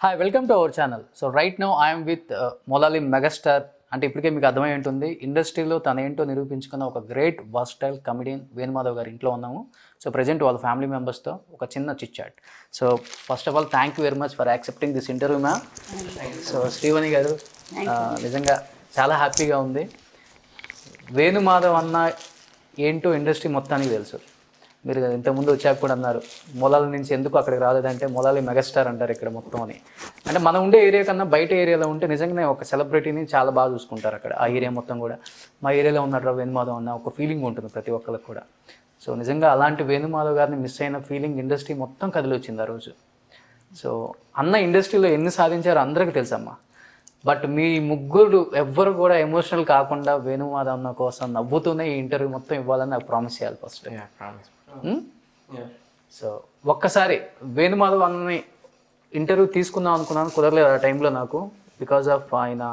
Hi welcome to our channel so right now I'm with మొలాలి megastar అంటే ఇప్పటికే మీకు అర్థమై ఉంటుంది ఇండస్ట్రీలో తన ఏంటో నిరూపించుకున్న ఒక గ్రేట్ వర్స్టైల్ కమెడియన్ వేణుమాధవ్ గారి ఇంట్లో ఉన్నాము సో ప్రజెంట్ వాళ్ళ ఫ్యామిలీ మెంబర్స్తో ఒక చిన్న chit chat so first of all thank you very much for accepting this interview ma'am so Srivani గారు ఆ, నిజంగా చాలా హ్యాపీగా ఉంది వేణుమాధవ్ అన్న ఏంటో ఇండస్ట్రీ మొత్తానికి తెలుసు మీరు ఇంతకుముందు వచ్చాక కూడా అన్నారు మొలాల నుంచి ఎందుకు అక్కడికి రాలేదంటే మొలాలి మెగాస్టార్ అంటారు ఇక్కడ మొత్తం అని అంటే మనం ఉండే ఏరియా కన్నా బయట ఏరియాలో ఉంటే నిజంగానే ఒక సెలబ్రిటీని చాలా బాగా చూసుకుంటారు అక్కడ ఆ ఏరియా మొత్తం కూడా మా ఏరియాలో ఉన్నాడు వేణుమాధవ్ అన్న ఒక ఫీలింగ్ ఉంటుంది ప్రతి ఒక్కరికి కూడా సో నిజంగా అలాంటి వేణుమాధవ్ గారిని మిస్ అయిన ఫీలింగ్ ఇండస్ట్రీ మొత్తం కదిలి వచ్చింది ఆ రోజు సో అన్న ఇండస్ట్రీలో ఎన్ని సాధించారో అందరికీ తెలుసమ్మా బట్ మీ ముగ్గురు ఎవ్వరు కూడా ఎమోషనల్ కాకుండా వేణుమాధవ్ అన్న కోసం నవ్వుతూనే ఈ ఇంటర్వ్యూ మొత్తం ఇవ్వాలని నాకు ప్రామిస్ చేయాలి ఫస్ట్ ప్రామిస్ సో ఒక్కసారి వేణుమాధవ్ అన్నని ఇంటర్వ్యూ తీసుకుందాం అనుకున్నాను కుదరలేదు ఆ టైంలో నాకు బికాజ్ ఆఫ్ ఆయన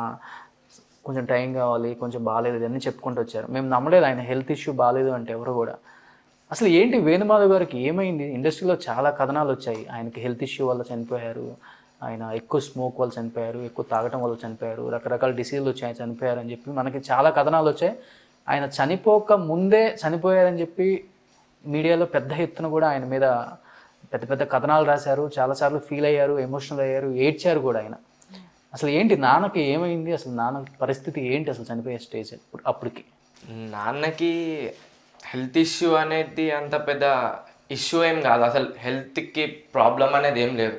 కొంచెం టైం కావాలి కొంచెం బాగాలేదు ఇవన్నీ చెప్పుకుంటూ వచ్చారు మేము నమ్మలేదు ఆయన హెల్త్ ఇష్యూ బాగాలేదు అంటే ఎవరు కూడా అసలు ఏంటి వేణుమాధవ్ గారికి ఏమైంది ఇండస్ట్రీలో చాలా కథనాలు వచ్చాయి ఆయనకి హెల్త్ ఇష్యూ వల్ల చనిపోయారు ఆయన ఎక్కువ స్మోక్ వల్ల చనిపోయారు ఎక్కువ తాగటం వల్ల చనిపోయారు రకరకాల డిసీజులు వచ్చాయి చనిపోయారు అని చెప్పి మనకి చాలా కథనాలు వచ్చాయి ఆయన చనిపోక ముందే చనిపోయారని చెప్పి మీడియాలో పెద్ద ఎత్తున కూడా ఆయన మీద పెద్ద పెద్ద కథనాలు రాశారు చాలాసార్లు ఫీల్ అయ్యారు ఎమోషనల్ అయ్యారు ఏడ్చారు కూడా ఆయన అసలు ఏంటి నాన్నకి ఏమైంది అసలు నాన్న పరిస్థితి ఏంటి అసలు చనిపోయే స్టేజ్ అప్పుడు అప్పటికి నాన్నకి హెల్త్ ఇష్యూ అనేది అంత పెద్ద ఇష్యూ ఏం కాదు అసలు హెల్త్కి ప్రాబ్లం అనేది ఏం లేదు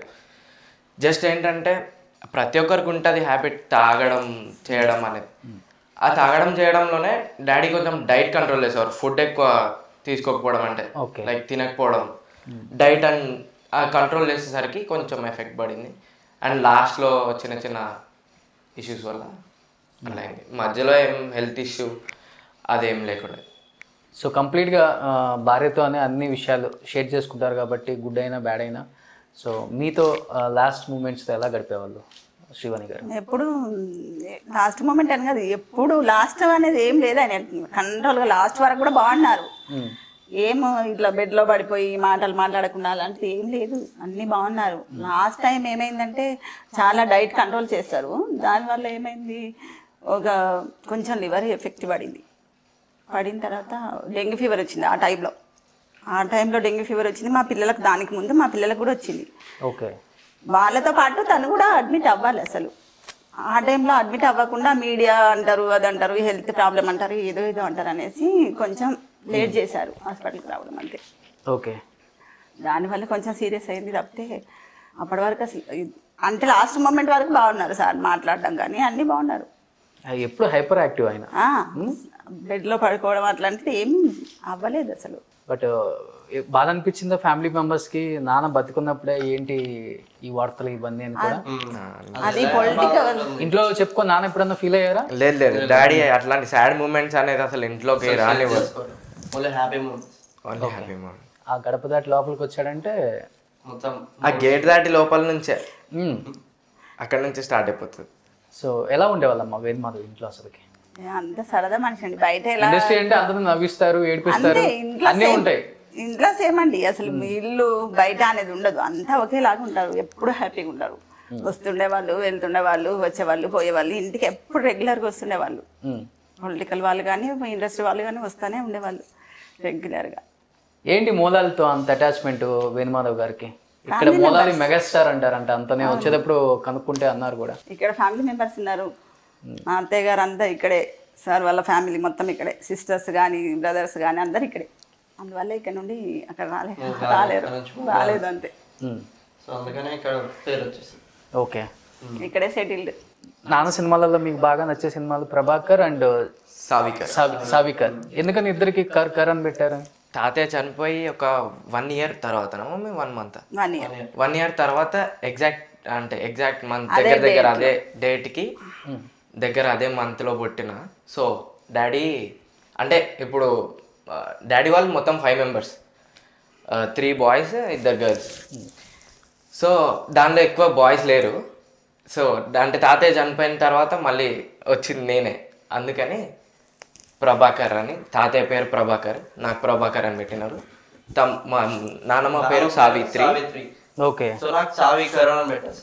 జస్ట్ ఏంటంటే ప్రతి ఒక్కరికి ఉంటుంది హ్యాబిట్ తాగడం చేయడం అనేది ఆ తాగడం చేయడంలోనే డాడీ కొంచెం డైట్ కంట్రోల్ చేసేవారు ఫుడ్ ఎక్కువ తీసుకోకపోవడం అంటే Okay. లైక్ తినకపోవడం డైట్ అండ్ ఆ కంట్రోల్ చేసేసరికి కొంచెం ఎఫెక్ట్ పడింది అండ్ లాస్ట్లో చిన్న చిన్న ఇష్యూస్ వల్ల అలా అయింది మధ్యలో ఏం హెల్త్ ఇష్యూ అదేం లేకుండా సో కంప్లీట్గా భార్యతోనే అన్ని విషయాలు షేర్ చేసుకుంటారు కాబట్టి గుడ్ అయినా బ్యాడ్ అయినా సో మీతో లాస్ట్ మూమెంట్స్తో ఎలా గడిపేవాళ్ళు శ్రీవాణి గారు ఎప్పుడు లాస్ట్ మూమెంట్ అని కాదు ఎప్పుడు లాస్ట్ అనేది ఏం లేదు ఆయన కంట్రోల్గా లాస్ట్ వరకు కూడా బాగున్నారు ఏం ఇట్లా బెడ్లో పడిపోయి మాటలు మాట్లాడకుండా అలాంటిది ఏం లేదు అన్నీ బాగున్నారు లాస్ట్ టైం ఏమైందంటే చాలా డైట్ కంట్రోల్ చేస్తారు దానివల్ల ఏమైంది ఒక కొంచెం లివర్ ఎఫెక్ట్ పడింది పడిన తర్వాత డెంగ్యూ ఫీవర్ వచ్చింది ఆ టైంలో ఆ టైంలో డెంగ్యూ ఫీవర్ వచ్చింది మా పిల్లలకు దానికి ముందు మా పిల్లలకు కూడా వచ్చింది ఓకే వాళ్ళతో పాటు తను కూడా అడ్మిట్ అవ్వాలి అసలు ఆ టైంలో అడ్మిట్ అవ్వకుండా మీడియా అంటారు అది అంటారు హెల్త్ ప్రాబ్లం అంటారు ఏదో ఏదో అంటారు అనేసి కొంచెం లేట్ చేశారు హాస్పిటల్కి రావడం అంతే ఓకే దానివల్ల కొంచెం సీరియస్ అయింది తప్పితే అప్పటి వరకు అసలు ఇ- అంటే లాస్ట్ మూమెంట్ వరకు బాగున్నారు సార్ మాట్లాడడం కానీ అన్నీ బాగున్నారు ఎప్పుడు హైపర్ యాక్టివ్ ఆయన ఆ, బెడ్లో పడుకోవడం అట్లాంటిది ఏం అవ్వలేదు అసలు బట్ బాధ అనిపించిందా ఫ్యామిలీ మెంబర్స్కి నాన్న బతికున్నప్పుడే ఏంటి ఈ వార్తలు ఇవన్నీ అని కూడా అది పొలిటికల్ ఇంట్లో చెప్పుకో నాన్న ఎప్పుడన్నా ఫీల్ అయ్యారా లేదు లేదు డాడీ అట్లాంటి సాడ్ మూమెంట్స్ అనేది అసలు ఇంట్లోకి రానివ్వదు only happy moment only happy moment ఆ గడప దాటి లోపలికి వచ్చాడంటే మొత్తం ఆ గేట్ దాటి లోపల నుంచే మ్మ్. అక్కడ నుంచి స్టార్ట్ అయిపోతుంది సో ఎలా ఉండేవాళ్ళమ్మా వేదమాధవ్ ఇంట్లో అసలుకి అంత సరదా మనిషి అండి బయట ఎలా ఇండస్ట్రీ అంటే అందరూ నవ్విస్తారు ఏడిపిస్తారు అంతే ఇంట్లో అన్నీ సేమ్. ఉంటాయి ఇంట్లో సేమ్ అండి అసలు మీ ఇల్లు బయట అనేది ఉండదు అంతా ఒకేలాగా ఉంటారు ఎప్పుడు హ్యాపీగా ఉంటారు వస్తుండే వాళ్ళు వెళ్తుండే వాళ్ళు వచ్చేవాళ్ళు పోయేవాళ్ళు ఇంటికి ఎప్పుడు రెగ్యులర్గా వస్తుండే వాళ్ళు మ్మ్. పొలిటికల్ వాళ్ళు కానీ ఇండస్ట్రీ వాళ్ళు కానీ వస్తూనే ఉండేవాళ్ళు రెగ్యులర్గా ఏంటి మూలాలతో అంత అటాచ్మెంట్ వేణుమాధవ్ గారికి ఇక్కడ మూలాలి మెగాస్టార్ అంటారంట అంత నేను వచ్చేటప్పుడు కనుక్కుంటే అన్నారు కూడా ఇక్కడ ఫ్యామిలీ మెంబర్స్ ఉన్నారు మా అత్తయ్య గారు అంతా ఇక్కడే సార్ వాళ్ళ ఫ్యామిలీ మొత్తం ఇక్కడే సిస్టర్స్ కానీ బ్రదర్స్ కానీ అందరు ఇక్కడే అందువల్ల ఇక్కడ నుండి అక్కడ రాలే రాలేరు రాలేదు అంతే మ్మ్. సో అందుకనే ఇక్కడ పేరు వచ్చేసింది ఓకే ఇక్కడే సెటిల్డ్ నాన్న సినిమాలలో మీకు బాగా నచ్చే సినిమాలు ప్రభాకర్ అండ్ సావికర్ సావికర్ ఎందుకని ఇద్దరికి కర్ కర్ అని పెట్టారు తాతయ్య చనిపోయి ఒక వన్ ఇయర్ తర్వాత mummy one month one year one year తర్వాత ఎగ్జాక్ట్ అంటే ఎగ్జాక్ట్ మంత్ దగ్గర దగ్గర అదే డేట్కి దగ్గర అదే మంత్లో పుట్టిన సో డాడీ అంటే ఇప్పుడు డాడీ వాళ్ళు మొత్తం ఫైవ్ మెంబర్స్ త్రీ బాయ్స్ ఇద్దరు గర్ల్స్ సో దానిలో ఎక్కువ బాయ్స్ లేరు సో అంటే తాతయ్య చనిపోయిన తర్వాత మళ్ళీ వచ్చింది నేనే అందుకని ప్రభాకర్ అని తాతయ్య పేరు ప్రభాకర్ నాకు ప్రభాకర్ అని పెట్టినారు తమ్ మా నాన్నమ్మ పేరు సావిత్రి సావిత్రి ఓకే సో నాకు చావి కరోనా పెట్టారు సార్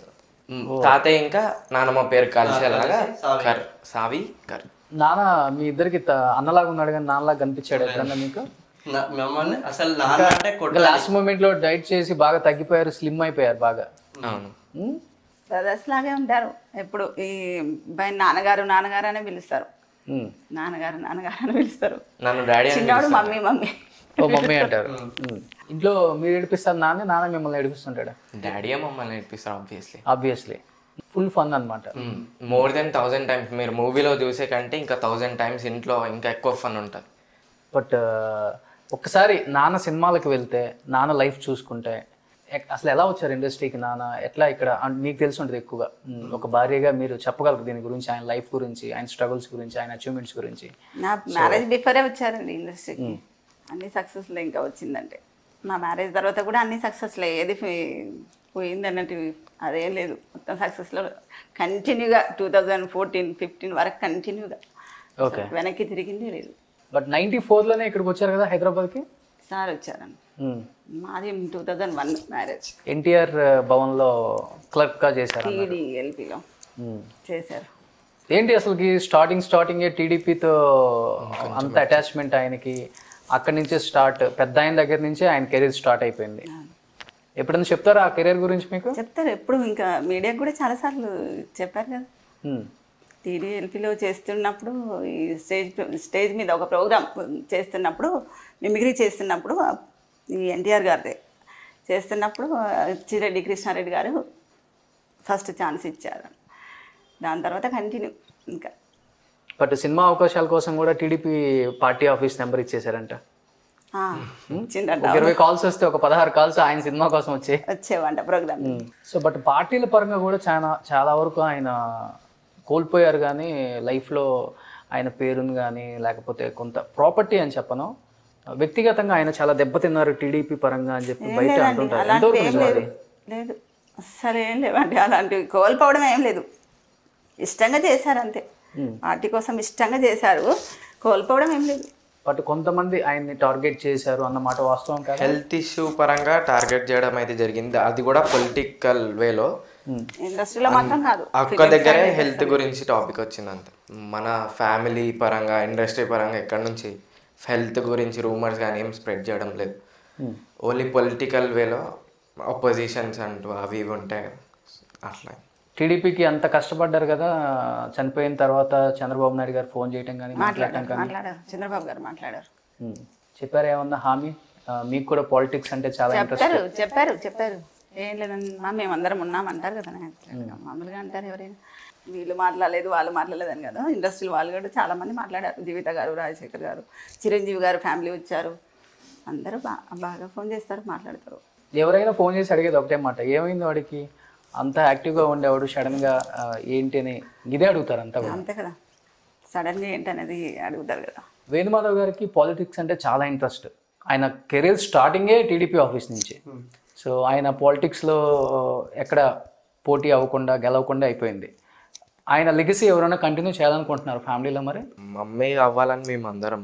మ్, తాతయ్య ఇంకా నానమ్మ పేరు కలిసేలాగా సావి. కర్ సావి కర్ నాన్న మీ ఇద్దరికి త- అన్నలాగా ఉన్నాడు కానీ నాన్నలాగా కనిపించాడు ఎప్పుడన్నా మీకు నా- మమ్మల్ని అసలు నాన్న అంటే కొట్ట లాస్ట్ మూమెంట్ లో డైట్ చేసి బాగా తగ్గిపోయారు స్లిమ్ అయిపోయారు బాగా అవును ఉమ్? బ్రదర్స్ లాగే ఉంటారు ఎప్పుడు ఈ బై నాన్నగారు నాన్నగారు అనే పిలుస్తారు ఉమ్. నాన్నగారు నాన్నగారు అని పిలుస్తారు నన్ను డాడీ అని చిన్నవాడు పిలుస్తాడు. మమ్మీ మమ్మీ ఓ మమ్మీ అంటారు ఉమ్. ఇంట్లో మీరు ఏడిపిస్తారు నాన్న నాన్న మిమ్మల్ని ఏడిపిస్తుంటాడు డాడీయే మమ్మల్ని నేర్పిస్తారు ఆబ్వియస్లీ ఆబ్వియస్లీ ఫుల్ ఫన్ అనమాట మోర్ దెన్ థౌజండ్ టైమ్స్ మీరు మూవీలో చూసే కంటే ఇంకా థౌజండ్ టైమ్స్ ఇంట్లో ఇంకా ఎక్కువ ఫన్ ఉంటుంది బట్ ఒక్కసారి నాన్న సినిమాలకు వెళ్తే నాన్న లైఫ్ చూసుకుంటే ఎక్- అసలు ఎలా వచ్చారు ఇండస్ట్రీకి నాన్న ఎట్లా ఇక్కడ అన్- మీకు తెలిసి ఉంటుంది ఎక్కువగా ఉమ్, ఒక భార్యగా మీరు చెప్పగలరు దీని గురించి ఆయన లైఫ్ గురించి ఆయన స్ట్రగుల్స్ గురించి ఆయన అచీవ్మెంట్స్ గురించి నా మ్యారేజ్ బిఫోరే వచ్చారండి ఇండస్ట్రీకి అన్ని సక్సెస్లే ఇంకా వచ్చిందంటే మా మ్యారేజ్ తర్వాత కూడా అన్ని సక్సెస్లే ఏది ఫె- పోయింది అన్నట్టు అదేం లేదు మొత్తం సక్సెస్లో కంటిన్యూగా టూ థౌజండ్ ఫోర్టీన్ ఫిఫ్టీన్ వరకు కంటిన్యూగా ఓకే వెనక్కి తిరిగిందే లేదు బట్ నైంటీ ఫోర్లోనే ఇక్కడికి వచ్చారు కదా హైదరాబాద్కి సార్ వచ్చారండి మాది two thousand one marriage NTR భవన్లో క్లర్క్గా చేశారు టీడీ ఎల్పీలో ఉమ్. చేశారు ఏంటి అసలుకి స్టార్టింగ్ స్టార్టింగ్ టీడీపీతో అంత అటాచ్మెంట్ ఆయనకి అక్కడి నుంచే స్టార్ట్ పెద్ద ఆయన దగ్గర నుంచే ఆయన కెరీర్ స్టార్ట్ అయిపోయింది ఎప్పుడైనా చెప్తారా ఆ కెరీర్ గురించి మీకు చెప్తారు ఎప్పుడు ఇంకా మీడియాకి కూడా చాలాసార్లు చెప్పారు కదా ఉమ్. టీడీ ఎల్పీలో చేస్తున్నప్పుడు ఈ స్టేజ్ స్టేజ్ మీద ఒక ప్రోగ్రామ్ చేస్తున్నప్పుడు మిమిక్రీ చేస్తున్నప్పుడు ఈ ఎన్టీఆర్ గారిదే చేస్తున్నప్పుడు చిరెడ్డి కృష్ణారెడ్డి గారు ఫస్ట్ ఛాన్స్ ఇచ్చారు దాని తర్వాత కంటిన్యూ ఇంకా బట్ సినిమా అవకాశాల కోసం కూడా టీడీపీ పార్టీ ఆఫీస్ నెంబర్ ఇచ్చేసారంట ఆ, ఇచ్చిండంట ఒక ఇరవై కాల్స్ వస్తే ఒక పదహారు కాల్స్ ఆయన సినిమా కోసం వచ్చాయి వచ్చేవంట ప్రోగ్రామ్ సో బట్ పార్టీల పరంగా కూడా చాలా చాలా వరకు ఆయన కోల్పోయారు కానీ లైఫ్లో ఆయన పేరుని కానీ లేకపోతే కొంత ప్రాపర్టీ అని చెప్పను వ్యక్తిగతంగా ఆయన చాలా దెబ్బతిన్నారు టీడీపీ పరంగా అని చెప్పి బయట అంటుంటారు ఎంతవరకు అలాంటివి ఏం నిజం లేదు అది? లేదు అస్సలు ఏం లేవండి అలాంటివి కోల్పోవడం ఏం లేదు ఇష్టంగా చేశారు అంతే పార్టీ కోసం ఇష్టంగా చేశారు కోల్పోవడం ఏం లేదు బట్ కొంతమంది ఆయన్ని టార్గెట్ చేశారు అన్న మాట వాస్తవం కాదు హెల్త్ ఇష్యూ పరంగా టార్గెట్ చేయడం అయితే జరిగింది అది కూడా పొలిటికల్ వేలో ఇండస్ట్రీలో మాత్రం కాదు అక్క దగ్గరే హెల్త్ గురించి టాపిక్ వచ్చింది అంతే మన ఫ్యామిలీ పరంగా ఇండస్ట్రీ పరంగా ఎక్కడి నుంచి హెల్త్ గురించి రూమర్స్ కానీ ఏం స్ప్రెడ్ చేయడం లేదు ఓన్లీ పొలిటికల్ వేలో అపోజిషన్స్ అంటూ అవి ఇవి ఉంటాయి కదా అట్లా టీడీపీకి అంత కష్టపడ్డారు కదా చనిపోయిన తర్వాత చంద్రబాబు నాయుడు గారు ఫోన్ చేయటం కానీ మాట్లాడటం కానీ మాట్లాడారు చంద్రబాబు గారు మాట్లాడారు ఉమ్. చెప్పారా ఏమన్నా హామీ ఆ, మీకు కూడా పాలిటిక్స్ అంటే చాలా ఇంట్రెస్ట్ చెప్పారు చెప్పారు చెప్పారు ఏం లేదండి మా మేమందరం ఉన్నామంటారు కదా నాకు మామూలుగా అంటారు ఎవరైనా వీళ్ళు మాట్లాడలేదు వాళ్ళు మాట్లాడలేదని కదా ఇండస్ట్రీలో వాళ్ళు కూడా చాలా మంది మాట్లాడారు జీవిత గారు రాజశేఖర్ గారు చిరంజీవి గారు ఫ్యామిలీ వచ్చారు అందరూ బా- బాగా ఫోన్ చేస్తారు మాట్లాడతారు ఎవరైనా ఫోన్ చేసి అడిగేది ఒకటే మాట ఏమైంది వాడికి అంత యాక్టివ్గా ఉండేవాడు సడన్గా ఆ, ఏంటి అని ఇదే అడుగుతారు అంతా కూడా అంతే కదా సడన్గా ఏంటనేది అడుగుతారు కదా వేణుమాధవ్ గారికి పాలిటిక్స్ అంటే చాలా ఇంట్రెస్ట్ ఆయన కెరీర్ స్టార్టింగే టీడీపీ ఆఫీస్ నుంచి సో ఆయన పాలిటిక్స్లో ఎక్కడ పోటీ అవ్వకుండా గెలవకుండా అయిపోయింది ఆయన లెగసీ ఎవరైనా కంటిన్యూ చేయాలనుకుంటున్నారు ఫ్యామిలీలో మరి మమ్మీ అవ్వాలని మేము అందరం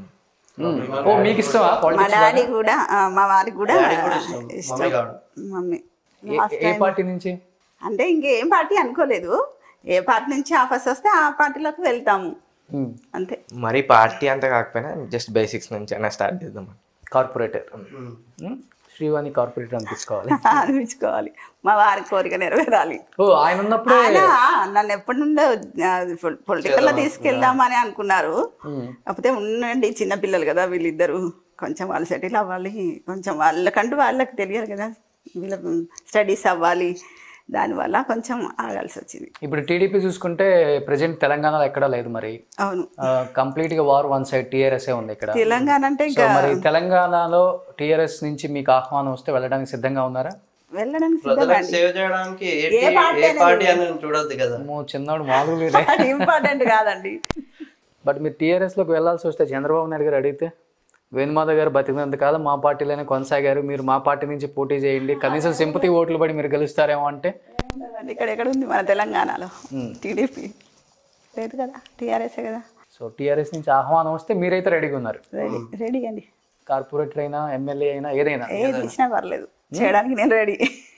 ఓ మీకు ఇష్టమా మా పాలిటిక్స్ డాడీ కూడా ఆ, మా వారికి కూడా ఇష్టం. ఇష్టం మమ్మీ కాదు. మమ్మీ ఏ పార్టీ నుంచి అంటే ఇంకేం పార్టీ అనుకోలేదు ఏ పార్టీ నుంచి ఆఫర్స్ వస్తే ఆ పార్టీలోకి వెళ్తాము ఉమ్. అంతే మరి పార్టీ అంత కాకపోయినా జస్ట్ బేసిక్స్ నుంచి అయినా స్టార్ట్ చేద్దాం కార్పొరేటర్ ఉమ్. శ్రీవాణి కార్పొరేటర్ అనిపించుకోవాలి అనిపించుకోవాలి మా వారి కోరిక నెరవేరాలి ఓ ఆయన ఉన్నప్పుడే ఆయన నన్ను ఎప్పటి నుండో పొలిటికల్ లో తీసుకెళ్దామని అనుకున్నారు కాకపోతే ఉండండి చిన్న పిల్లలు కదా వీళ్ళిద్దరు కొంచెం వాళ్ళు సెటిల్ అవ్వాలి కొంచెం వాళ్ళకంటూ వాళ్ళకి తెలియదు కదా వీళ్ళ స్టడీస్ అవ్వాలి దానివల్ల కొంచెం ఆగాల్సి వచ్చింది ఇప్పుడు టీడీపీ చూసుకుంటే ప్రజెంట్ తెలంగాణలో ఎక్కడా లేదు మరి అవును కంప్లీట్ గా వార్ వన్ సైడ్ టీఆర్ఎస్ ఉంది ఇక్కడ తెలంగాణ అంటే సో ఇంకా మరి తెలంగాణలో టీఆర్ఎస్ నుంచి మీకు ఆహ్వానం వస్తే వెళ్ళడానికి సిద్ధంగా ఉన్నారా వెళ్ళడానికి ప్రజలకు సేవ చేయడానికి ఏ ఏ టీ- పార్టీ ఏ పార్టీ అని చూడొద్దు కదా అమ్మో, చిన్నోడు మామూలు లేదే. ఇంపార్టెంట్ కాదండి బట్ మీరు టీఆర్ఎస్ లోకి వెళ్ళాల్సి వస్తే చంద్రబాబు నాయుడు గారు అడిగితే వేణుమాధవ్ గారు బతికినంత కాలం మా పార్టీలోనే కొనసాగారు మీరు మా పార్టీ నుంచి పోటీ చేయండి కనీసం సింపతి ఓట్లు పడి మీరు గెలుస్తారేమో అంటే ఇక్కడ ఎక్కడ ఉంది మన తెలంగాణలో టీడీపీ లేదు కదా టీఆర్ఎస్ కదా సో టీఆర్ఎస్ నుంచి ఆహ్వానం వస్తే మీరైతే రెడీగా ఉన్నారు రెడీ రెడీ అండి కార్పొరేటర్ అయినా ఎమ్మెల్యే అయినా ఏదైనా ఏది ఇచ్చినా పర్లేదు చేయడానికి నేను రెడీ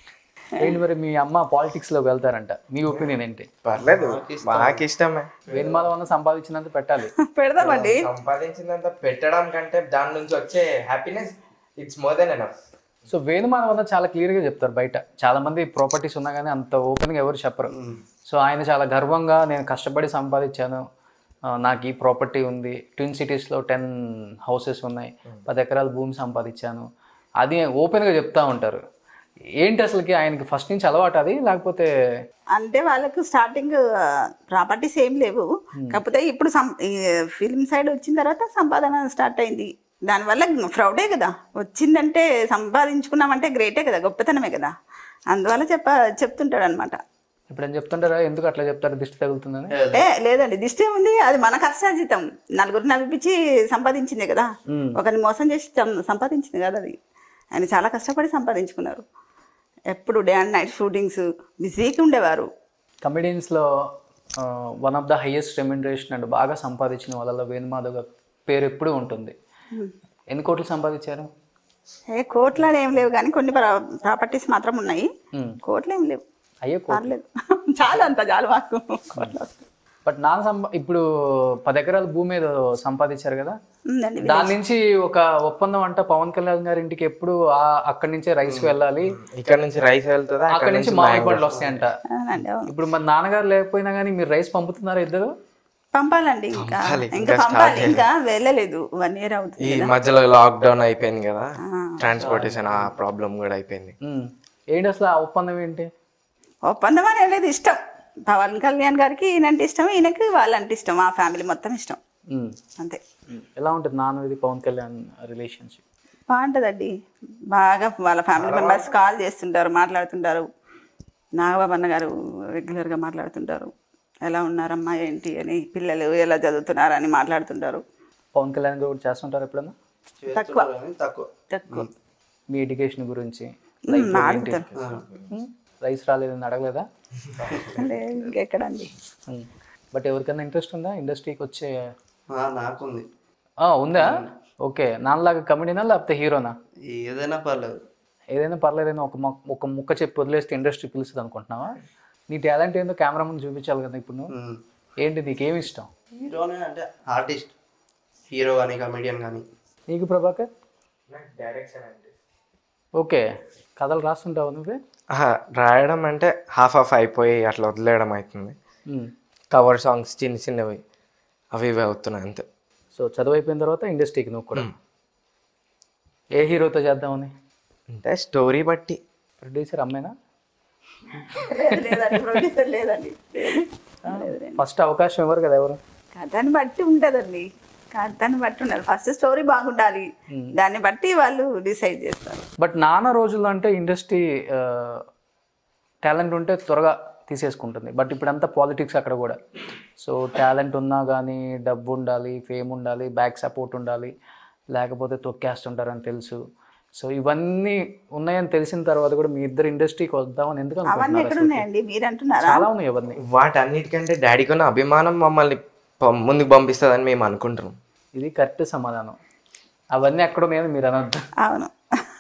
ఏంటి మరి మీ అమ్మ పాలిటిక్స్ లోకి వెళ్తారంట మీ ఒపీనియన్ ఏంటి పర్లేదు మాకు ఇష్టమే వేణుమాధవ్ అన్న సంపాదించినంత పెట్టాలి పెడదామండి సంపాదించినంత పెట్టడం కంటే దాని నుంచి వచ్చే happiness it's more than enough so Venumadhav అన్న చాలా క్లియర్ గా చెప్తారు బయట చాలా మంది ప్రాపర్టీస్ ఉన్నా కానీ అంత ఓపెన్ గా ఎవరు చెప్పరు సో ఆయన చాలా గర్వంగా నేను కష్టపడి సంపాదించాను ఆ, నాకు ఈ ప్రాపర్టీ ఉంది ట్విన్ సిటీస్లో టెన్ హౌసెస్ ఉన్నాయి పది ఎకరాల భూమి సంపాదించాను అది open గా చెప్తా ఉంటారు ఏంటి అసలుకి ఆయనకి ఫస్ట్ నుంచి అలవాటు అది లేకపోతే అంటే వాళ్ళకు స్టార్టింగ్ ప్రాపర్టీస్ ఏం లేవు కాకపోతే ఇప్పుడు సం ఫిల్మ్ సైడ్ వచ్చిన తర్వాత సంపాదన స్టార్ట్ అయింది దానివల్ల ఫ్రౌడే కదా వచ్చిందంటే సంపాదించుకున్నామంటే గ్రేటే కదా గొప్పతనమే కదా అందువల్ల చెప్ప చెప్తుంటాడు అనమాట ఇప్పుడు ఏం చెప్తుంటారా ఎందుకు అట్లా చెప్తారు దిష్టి తగులుతుందని ఏ లేదండి దిష్టి ఉంది అది మన కష్టార్జితం నలుగురిని నవ్విపించి సంపాదించింది కదా ఒకరిని మోసం చేసి సం- సంపాదించింది కదా అది ఆయన చాలా కష్టపడి సంపాదించుకున్నారు ఎప్పుడు డే అండ్ నైట్ షూటింగ్స్ బిజీగా ఉండేవారు కమెడియన్స్లో one of the highest remuneration and బాగా సంపాదించిన వాళ్ళలో వేణుమాధవ్ గారి పేరు ఎప్పుడూ ఉంటుంది ఎన్ని కోట్లు సంపాదించారు ఏ కోట్లు అని ఏం లేవు కానీ కొన్ని ప్రాపర్టీస్ మాత్రం ఉన్నాయి కోట్లు ఏం లేవు అయ్యే కోట్లు పర్లేదు చాలు అంత చాలు మాకు కోట్లు బట్ నాన్న సంపా ఇప్పుడు పది ఎకరాల భూమి ఏదో సంపాదించారు కదా ఉందండి దాని నుంచి ఒక ఒప్పందం అంట పవన్ కళ్యాణ్ గారి ఇంటికి ఎప్పుడు ఆ- అక్కడి నుంచే రైస్కి వెళ్ళాలి ఇక్కడ నుంచి రైస్ వెళ్తుందా అక్కడి నుంచి మామిడి పండ్లు వస్తాయంట అవునండి అవును ఇప్పుడు మరి నాన్నగారు లేకపోయినా కానీ మీరు రైస్ పంపుతున్నారా ఇద్దరు పంపాలండి ఇంకా ఇంకా పంపాలి ఇంకా వెళ్ళలేదు వన్ ఇయర్ అవుతుంది ఈ మధ్యలో లాక్డౌన్ అయిపోయింది కదా ట్రాన్స్పోర్టేషన్ ఆ ప్రాబ్లం కూడా అయిపోయింది ఉమ్. ఏంటి అసలు ఆ ఒప్పందం ఏంటి ఒప్పందం అని లేదు ఇష్టం పవన్ కళ్యాణ్ గారికి ఈయనంటే ఇష్టం ఈయనకి వాళ్ళంటే ఇష్టం ఆ ఫ్యామిలీ మొత్తం ఇష్టం ఉమ్. అంతే ఉమ్. ఎలా ఉంటుంది నాన్నది పవన్ కళ్యాణ్ రిలేషన్షిప్ బాగుంటుందండి బాగా వాళ్ళ ఫ్యామిలీ మెంబర్స్ కాల్ చేస్తుంటారు మాట్లాడుతుంటారు నాగబాబు అన్న గారు రెగ్యులర్గా మాట్లాడుతుంటారు ఎలా ఉన్నారమ్మా ఏంటి అని పిల్లలు ఎలా చదువుతున్నారు అని మాట్లాడుతుంటారు పవన్ కళ్యాణ్ గారు కూడా చేస్తుంటారు ఎప్పుడన్నా తక్కువ కానీ తక్కువ తక్కువ మీ ఎడ్యుకేషన్ గురించి ఉమ్, అడుగుతారు రైస్ రాలేదని అడగలేదా లేదు, ఇంకెక్కడండి బట్ ఎవరికైనా ఇంట్రెస్ట్ ఉందా ఇండస్ట్రీకి వచ్చే ఆ, నాకుంది ఆ, ఉందా ఓకే నాన్నలాగా కమెడీనా లేకపోతే హీరోనా ఏదైనా పర్లేదు ఏదైనా పర్లేదని ఒక మొక్క ఒక ముక్క చెప్పి వదిలేస్తే ఇండస్ట్రీ పిలుస్తుంది అనుకుంటున్నావా నీ టాలెంట్ ఏందో కెమెరా ముందు చూపించాలి కదా ఇప్పుడు నువ్వు ఉమ్. ఏంటి నీకేమి ఇష్టం హీరోనే అంటే ఆర్టిస్ట్ హీరో కానీ కమెడియన్ కానీ నీకు ప్రభాకర్ ఓకే కథలు రాస్తుంటావు నువ్వే ఆహా, రాయడం అంటే హాఫ్ ఆఫ్ అయిపోయి అట్లా వదిలేయడం అవుతుంది ఉమ్. కవర్ సాంగ్స్ చిన్న చిన్నవి అవి ఇవి అవుతున్నాయి అంతే సో చదువు అయిపోయిన తర్వాత ఇండస్ట్రీకి నువ్వు కూడా ఏ హీరోతో చేద్దామని అంటే స్టోరీ బట్టి ప్రొడ్యూసర్ అమ్మేనా లేదండి ప్రొడ్యూసర్ లేదండి ఫస్ట్ అవకాశం ఇవ్వరు కదా ఎవరు కథని బట్టి ఉంటుందండి కథని బట్టి ఉండాలి ఫస్ట్ స్టోరీ బాగుండాలి దాన్ని బట్టి వాళ్ళు డిసైడ్ చేస్తారు బట్ నాన్న రోజుల్లో అంటే ఇండస్ట్రీ టాలెంట్ ఉంటే త్వరగా తీసేసుకుంటుంది బట్ ఇప్పుడంతా పాలిటిక్స్ అక్కడ కూడా సో టాలెంట్ ఉన్నా కానీ డబ్బు ఉండాలి ఫేమ్ ఉండాలి బ్యాక్ సపోర్ట్ ఉండాలి లేకపోతే తొక్కేస్తుంటారని తెలుసు సో ఇవన్నీ ఉన్నాయని తెలిసిన తర్వాత కూడా మీ ఇద్దరు ఇండస్ట్రీకి వద్దామని ఎందుకు అవన్నీ అనుకుంటున్నారు ఎక్కడ అసలు? ఉన్నాయండి మీరు అంటున్నారా చాలా ఉన్నాయి అవన్నీ వాటన్నిటికంటే డాడీకి ఉన్న అభిమానం మమ్మల్ని ప- ముందుకు పంపిస్తుందని మేము అనుకుంటున్నాం ఇది కరెక్ట్ సమాధానం అవన్నీ ఎక్కడ ఉన్నాయని మీరు అనొద్దు అవును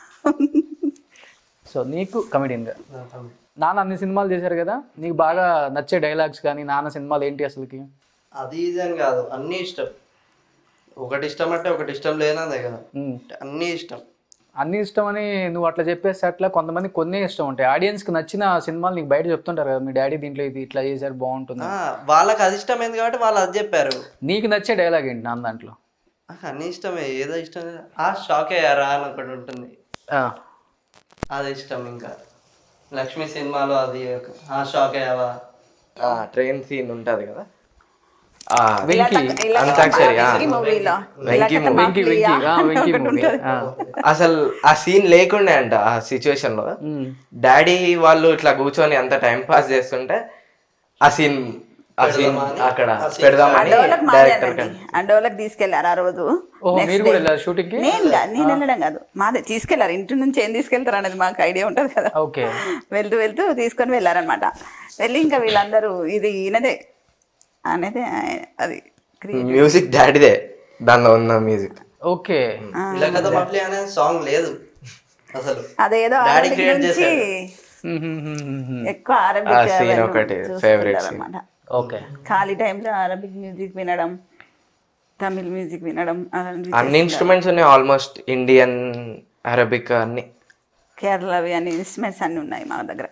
సో నీకు కమెడియన్గా నాన్న అన్ని సినిమాలు చేశారు కదా నీకు బాగా నచ్చే డైలాగ్స్ కానీ నాన్న సినిమాలు ఏంటి అసలుకి అది ఇది అని కాదు అన్నీ ఇష్టం ఒకటి ఇష్టం అంటే ఒకటి ఇష్టం లేనదే కదా ఉమ్. అన్నీ ఇష్టం అన్ని ఇష్టం అని నువ్వు అట్లా చెప్పేస్తే అట్లా కొంతమంది కొన్ని ఇష్టం ఉంటాయి ఆడియన్స్కి నచ్చిన సినిమాలు నీకు బయట చెప్తుంటారు కదా మీ డాడీ దీంట్లో ఇది ఇట్లా చేశారు బాగుంటుంది ఆ, వాళ్ళకి అది ఇష్టమైంది కాబట్టి వాళ్ళు అది చెప్పారు నీకు నచ్చే డైలాగ్ ఏంటి నాన్న దాంట్లో నాకు అన్నీ ఇష్టమే ఏదో ఇష్టం లేదు. ఆ షాక్ అయ్యారా అని ఒకటి ఉంటుంది ఆ, అది ఇష్టం ఇంకా లక్ష్మి సినిమాలో అది ఒక, ఆ షాక్ అయ్యావా ట్రైన్ సీన్ ఉంటుంది కదా ఆ, వెంకీ అంతాక్షరి ఆ. మూవీలో వెంకీ మూవీ వెంకీ వెంకీ ఆ, వెంకీ మూవీ ఆ. అసలు ఆ సీన్ లేకుండే అంట ఆ సిచ్యువేషన్ లో ఉమ్. డాడీ వాళ్ళు ఇట్లా కూర్చొని అంత టైం పాస్ చేస్తుంటే ఆ సీన్ ఆ సీన్ అక్కడ పెడదామని అడవులకు డైరెక్టర్ మాట్లాడండి అడవులకు తీసుకెళ్లారు ఆ రోజు ఓహో Next మీరు day. కూడా వెళ్ళారు షూటింగ్కి నేను కాదు, నేను వెళ్ళడం కాదు మాదే తీసుకెళ్లారు ఇంటి నుంచి ఏం తీసుకెళ్తారు అనేది మాకు ఐడియా ఉంటుంది కదా ఓకే వెళ్తూ వెళ్తూ తీసుకొని వెళ్ళారనమాట వెళ్ళి ఇంకా వీళ్ళందరూ ఇది ఈయనదే అనేది ఆయన- అది క్రియేట్ మ్యూజిక్ డాడీదే దానిలో ఉన్న మ్యూజిక్ ఓకే ఇలా కథ మట్లే అనే సాంగ్ లేదు అసలు అదేదో Daddy ఆవిడ create నుంచి ఎక్కువ ఆ అరబిక్ scene ఒకటి favorite scene. అనమాట ఓకే ఖాళీ టైంలో అరబిక్ మ్యూజిక్ వినడం తమిళ్ మ్యూజిక్ వినడం అలాంటివి అన్ని ఇన్స్ట్రుమెంట్స్ ఉన్నాయి ఆల్మోస్ట్ ఇండియన్ అరబిక్ అన్ని కేరళవి అన్ని ఇన్స్ట్రుమెంట్స్ అన్ని ఉన్నాయి మా దగ్గర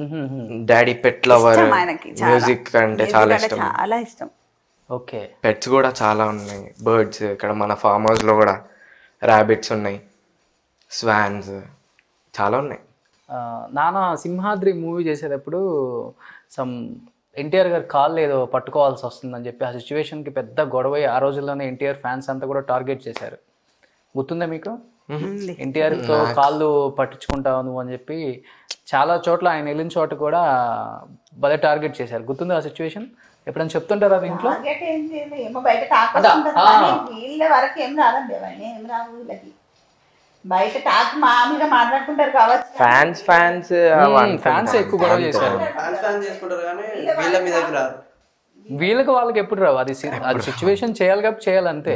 డాడీ పెట్ లవర్ ఇష్టం ఆయనకి చాలా. మ్యూజిక్ అంటే Music చాలా అంటే ఇష్టం చాలా ఇష్టం ఓకే పెట్స్ కూడా చాలా ఉన్నాయి బర్డ్స్ ఇక్కడ మన ఫామ్ హౌస్ లో కూడా ర్యాబిట్స్ ఉన్నాయి స్వాన్స్ చాలా ఉన్నాయి ఆ, నాన్న సింహాద్రి మూవీ చేసేటప్పుడు సమ్ ఎన్టీఆర్ గారి కాళ్ళు ఏదో పట్టుకోవాల్సి వస్తుందని చెప్పి ఆ సిచ్యువేషన్కి పెద్ద గొడవ అయ్యి ఆ రోజుల్లోనే ఎన్టీఆర్ ఫ్యాన్స్ అంతా కూడా టార్గెట్ చేశారు గుర్తుందా మీకు ఉంది. ఎన్టీఆర్తో కాళ్ళు పట్టించుకుంటావు నువ్వు అని చెప్పి చాలా చోట్ల ఆయన వెళ్ళిన చోట కూడా భలే టార్గెట్ చేశారు గుర్తుందా ఆ సిచ్యువేషన్ ఎప్పుడైనా చెప్తుంటారా అది ఇంట్లో టార్గెట్ ఏం చేయలేదు. ఏమో బయట టాక్ అదా, వస్తుంటది ఆ. కానీ వీళ్ళ వరకు ఏం రాదండి అవన్నీ ఏం రావు వీళ్ళకి బయట టాక్ మామూలుగా మాట్లాడుకుంటారు కావచ్చు ఫ్యాన్స్ ఫ్యాన్స్ ఫ్యాన్స్ ఎక్కువ గొడవ చేశారు ఫ్యాన్స్ ఫ్యాన్ చేసుకుంటారు కానీ వీళ్ళ మీదకి రారు వీళ్ళకి వాళ్ళకి ఎప్పుడు రావు అది సి- అది సిచ్యువేషన్ చేయాలి కాబట్టి చేయాలి అంతే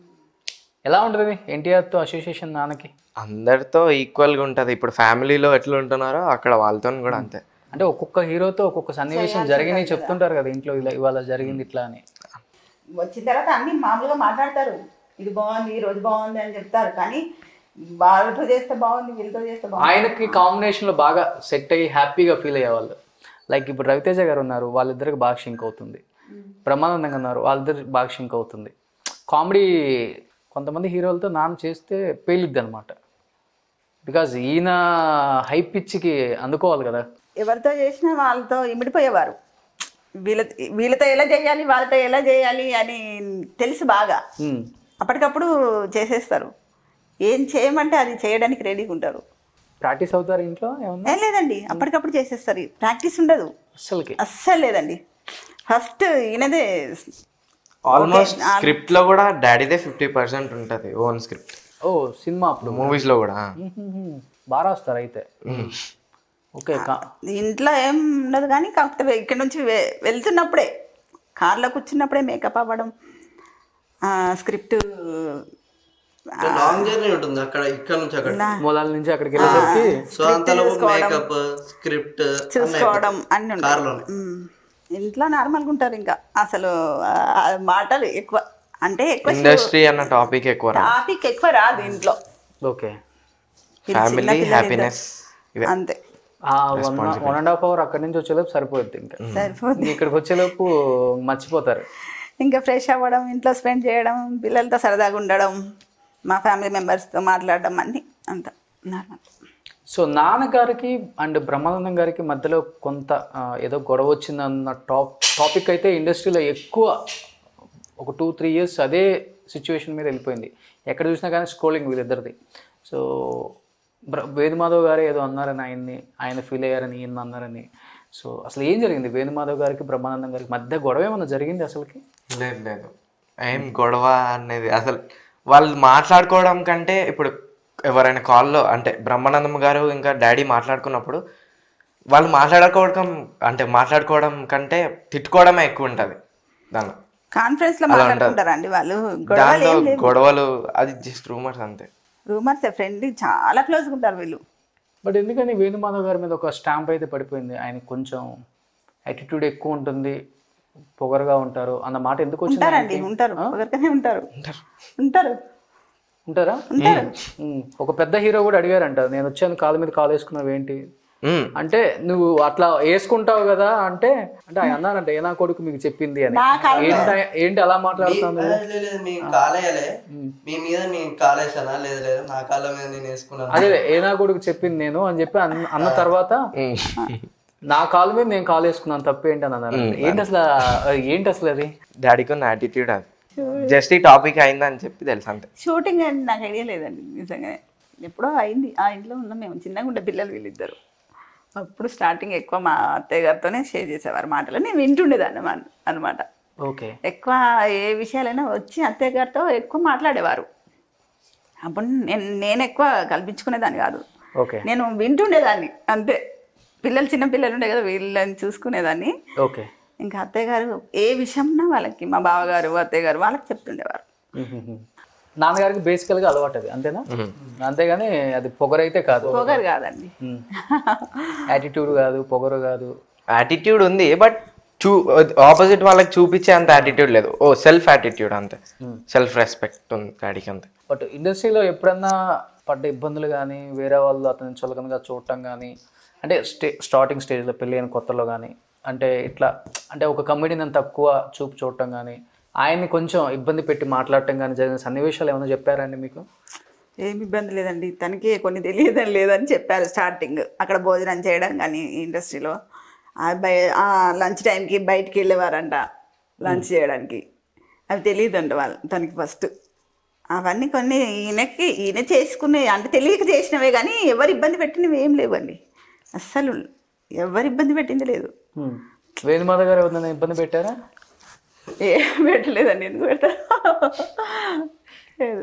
ఎలా ఉంటుంది ఎన్టీఆర్తో అసోసియేషన్ నాన్నకి అందరితో ఈక్వల్ గా ఉంటది ఇప్పుడు ఫ్యామిలీలో ఎట్లా ఉంటున్నారో అక్కడ వాళ్ళతో కూడా అంతే అంటే ఒక్కొక్క హీరోతో ఒక్కొక్క సన్నివేశం జరిగినాయి చెప్తుంటారు కదా ఇంట్లో ఇలా ఇవాళ జరిగింది ఇట్లా అని వచ్చిన తర్వాత అన్ని మామూలుగా మాట్లాడతారు ఇది బాగుంది ఈ రోజు బాగుంది అని చెప్తారు కానీ వాళ్ళతో చేస్తే బాగుంది వీళ్ళతో చేస్తే బాగుంది ఆయనకి కాంబినేషన్లో బాగా సెట్ అయ్యి హ్యాపీగా ఫీల్ అయ్యేవాళ్ళు లైక్ ఇప్పుడు రవితేజ గారు ఉన్నారు వాళ్ళిద్దరికి బాగా షింక్ అవుతుంది బ్రహ్మానందంగా ఉన్నారు వాళ్ళిద్దరికి బాగా షింక్ అవుతుంది కామెడీ కొంతమంది హీరోలతో నాన్న చేస్తే పేలిద్ది అనమాట బికాజ్ ఈయన హై పిచ్కి అందుకోవాలి కదా ఎవరితో చేసినా వాళ్ళతో ఇమిడిపోయేవారు వీళ్ళ వీళ్ళతో ఎలా చేయాలి వాళ్ళతో ఎలా చేయాలి అని తెలుసు బాగా ఉమ్. అప్పటికప్పుడు చేసేస్తారు ఏం చేయమంటే అది చేయడానికి రెడీగా ఉంటారు ప్రాక్టీస్ అవుతారు ఇంట్లో ఏమన్నా ఏం లేదండి అప్పటికప్పుడు చేసేస్తారు ప్రాక్టీస్ ఉండదు అస్సలకి అస్సలు లేదండి ఫస్ట్ ఈయనదే ఆల్మోస్ట్ స్క్రిప్ట్ లో కూడా డాడీదే ఫిఫ్టీ పర్సెంట్ ఉంటది ఓన్ స్క్రిప్ట్ ఓ సినిమా అప్పుడు మూవీస్ లో కూడా మ్మ్. బాగా రాస్తారు అయితే ఓకే కా- ఇంట్లో ఏం ఉండదు కానీ కాకపోతే ఇక్కడ నుంచి వె- వెళ్తున్నప్పుడే కార్లో కూర్చున్నప్పుడే మేకప్ అవ్వడం స్క్రిప్ట్ లాంగ్ జర్నీ ఉంటుంది అక్కడ ఇక్కడ నుంచి అక్కడ మూలాల నుంచి అక్కడికి వెళ్ళేసరికి సో అంతలోపు మేకప్ స్క్రిప్ట్ చూసుకోవడం అన్ని ఉంటాయి కార్లోనే మ్మ్. ఇంట్లో నార్మల్గా ఉంటారు ఇంకా అసలు ఆ, ఆ మాటలు ఎక్కువ అంటే ఎక్కువ ఇండస్ట్రీ అన్న టాపిక్ ఎక్కువ రా టాపిక్ ఎక్కువ రాదు ఇంట్లో ఓకే వీళ్ళు చిన్న ఫ్యామిలీ పిల్లలు హ్యాపీనెస్ ఇద్దరు. అంతే ఆ one one and half hour అక్కడి నుంచి వచ్చేలోపు సరిపోద్ది ఇంకా సరిపోతుంది ఇక్కడికి వచ్చేలోపు మర్చిపోతారు ఇంకా ఫ్రెష్ అవ్వడం ఇంట్లో స్పెండ్ చేయడం పిల్లలతో సరదాగా ఉండడం మా ఫ్యామిలీ మెంబర్స్తో మాట్లాడడం అన్నీ అంత నార్మల్ సో నాన్నగారికి అండ్ బ్రహ్మానందం గారికి మధ్యలో కొంత ఆ, ఏదో గొడవ వచ్చిందన్న టాప్ టాపిక్ అయితే ఇండస్ట్రీలో ఎక్కువ ఒక టూ త్రీ ఇయర్స్ అదే సిచ్యువేషన్ మీద వెళ్ళిపోయింది ఎక్కడ చూసినా కానీ స్క్రోలింగ్ వీళ్ళిద్దరిది సో బ్ర వేణుమాధవ్ గారు ఏదో అన్నారని ఆయన్ని ఆయన ఫీల్ అయ్యారని ఈయన అన్నారని సో అసలు ఏం జరిగింది వేణుమాధవ్ గారికి బ్రహ్మానందం గారికి మధ్య గొడవ ఏమన్నా జరిగింది అసలుకి లేదు లేదు ఏం గొడవ అనేది అసలు వాళ్ళు మాట్లాడుకోవడం కంటే ఇప్పుడు ఎవరైనా కాల్లో అంటే బ్రహ్మానందం గారు ఇంకా డాడీ మాట్లాడుకున్నప్పుడు వాళ్ళు మాట్లాడుకోవడం అంటే మాట్లాడుకోవడం కంటే తిట్టుకోవడమే ఎక్కువ ఉంటుంది దానిలో కాన్ఫరెన్స్ లో మాట్లాడుకుంటారండి వాళ్ళు గొడవలు దాంతో ఏం లేవు గొడవలు అది జస్ట్ రూమర్స్ అంతే రూమర్స్ ఫ్రెండ్లీ చాలా క్లోజ్గా ఉంటారు వీళ్ళు బట్ ఎందుకని వేణుమాధవ్ గారి మీద ఒక స్టాంప్ అయితే పడిపోయింది ఆయనకి కొంచెం యాటిట్యూడ్ ఎక్కువ ఉంటుంది పొగరుగా ఉంటారు అన్న మాట ఎందుకు వచ్చింది ఉంటారండి ఆయనకి? ఉంటారు ఒకరికనే ఉంటారు ఉంటారు ఉంటారా ఉమ్. ఒక పెద్ద హీరో కూడా అడిగారంట నేను వచ్చాను కాలు మీద కాలు వేసుకున్నావు ఏంటి మ్మ్. అంటే నువ్వు అట్లా వేసుకుంటావు కదా అంటే అంటే ఆయన అన్నారంట ఏ నా కొడుకు మీకు చెప్పింది అని నా కాలు ఏంటి ఏంటి అలా మాట్లాడుతాను లేదు, లేదు, లేదు, మేము కాలేయలే మీ మీద నేను కాలేసానా లేదు లేదు నా కాళ్ళ మీద నేను వేసుకున్నాను అదే ఏ నా కొడుకు చెప్పింది నేను అని చెప్పి అన్న అన్న తర్వాత నా కాలు మీద నేను కాలు వేసుకున్నాను తప్పేంటి అని అన్నారు ఏంటి అసలు ఏంటి అసలు అది డాడీకి ఉన్న యాటిట్యూడ్ అది జస్ట్ ఈ టాపిక్ అయిందని చెప్పి తెలుసు అంతే షూటింగ్ అని నాకు ఐడియా లేదండి నిజంగానే ఎప్పుడో అయింది ఆ ఇంట్లో ఉన్నాం మేము చిన్నగా ఉండే పిల్లలు వీళ్ళిద్దరు అప్పుడు స్టార్టింగ్ ఎక్కువ మా అత్తయ్య గారితోనే షేర్ చేసేవారు మాటలు నేను వింటుండేదాన్ని అనమాట ఓకే ఎక్కువ ఏ విషయాలైనా వచ్చి అత్తయ్య గారితో ఎక్కువ మాట్లాడేవారు అప్పుడు నేను నేను ఎక్కువ కల్పించుకునేదాన్ని కాదు ఓకే నేను వింటుండేదాన్ని అంతే పిల్లలు చిన్న పిల్లలు ఉండే కదా వీళ్ళని చూసుకునేదాన్ని ఓకే ఇంకా అత్తయ్య గారు ఏ విషయంనా వాళ్ళకి మా బావగారు అత్తయ్య గారు వాళ్ళకి చెప్తుండేవారు నాన్నగారికి బేసికల్గా అలవాటు అది అంతేనా అంతేగాని అది పొగరైతే కాదు పొగరు కాదండి యాటిట్యూడ్ కాదు పొగరు కాదు యాటిట్యూడ్ ఉంది బట్ చూ ఆపోజిట్ వాళ్ళకి చూపించే అంత యాటిట్యూడ్ లేదు ఓ సెల్ఫ్ యాటిట్యూడ్ అంతే సెల్ఫ్ రెస్పెక్ట్ ఉంది డాడీకి అంతే బట్ ఇండస్ట్రీలో ఎప్పుడన్నా పడ్డ ఇబ్బందులు కానీ వేరే వాళ్ళు అతని చులకనగా చూడటం కానీ అంటే స్టే స్టార్టింగ్ స్టేజ్లో పెళ్ళి అయిన కొత్తలో కానీ అంటే ఇట్లా అంటే ఒక కమెడీని తక్కువ చూపు చూడటం కానీ ఆయన్ని కొంచెం ఇబ్బంది పెట్టి మాట్లాడటం కానీ జరిగిన సన్నివేశాలు ఏమైనా చెప్పారండి మీకు ఏమి ఇబ్బంది లేదండి తనకి కొన్ని తెలియదని లేదని చెప్పారు స్టార్టింగ్ అక్కడ భోజనం చేయడం కానీ ఇండస్ట్రీలో ఆ బయ లంచ్ టైంకి బయటికి వెళ్ళేవారంట లంచ్ చేయడానికి అవి తెలియదంట వాళ్ళు తనకి ఫస్ట్ అవన్నీ కొన్ని ఈయనకి ఈయన చేసుకునే అంటే తెలియక చేసినవే కానీ ఎవరు ఇబ్బంది పెట్టినవి ఏం లేవండి అస్సలు ఎవరు ఇబ్బంది పెట్టింది లేదు వేణుమాధ గారు ఎవరైనా ఇబ్బంది పెట్టారా ఏం పెట్టలేదండి ఎందుకు పెడతారు లేదు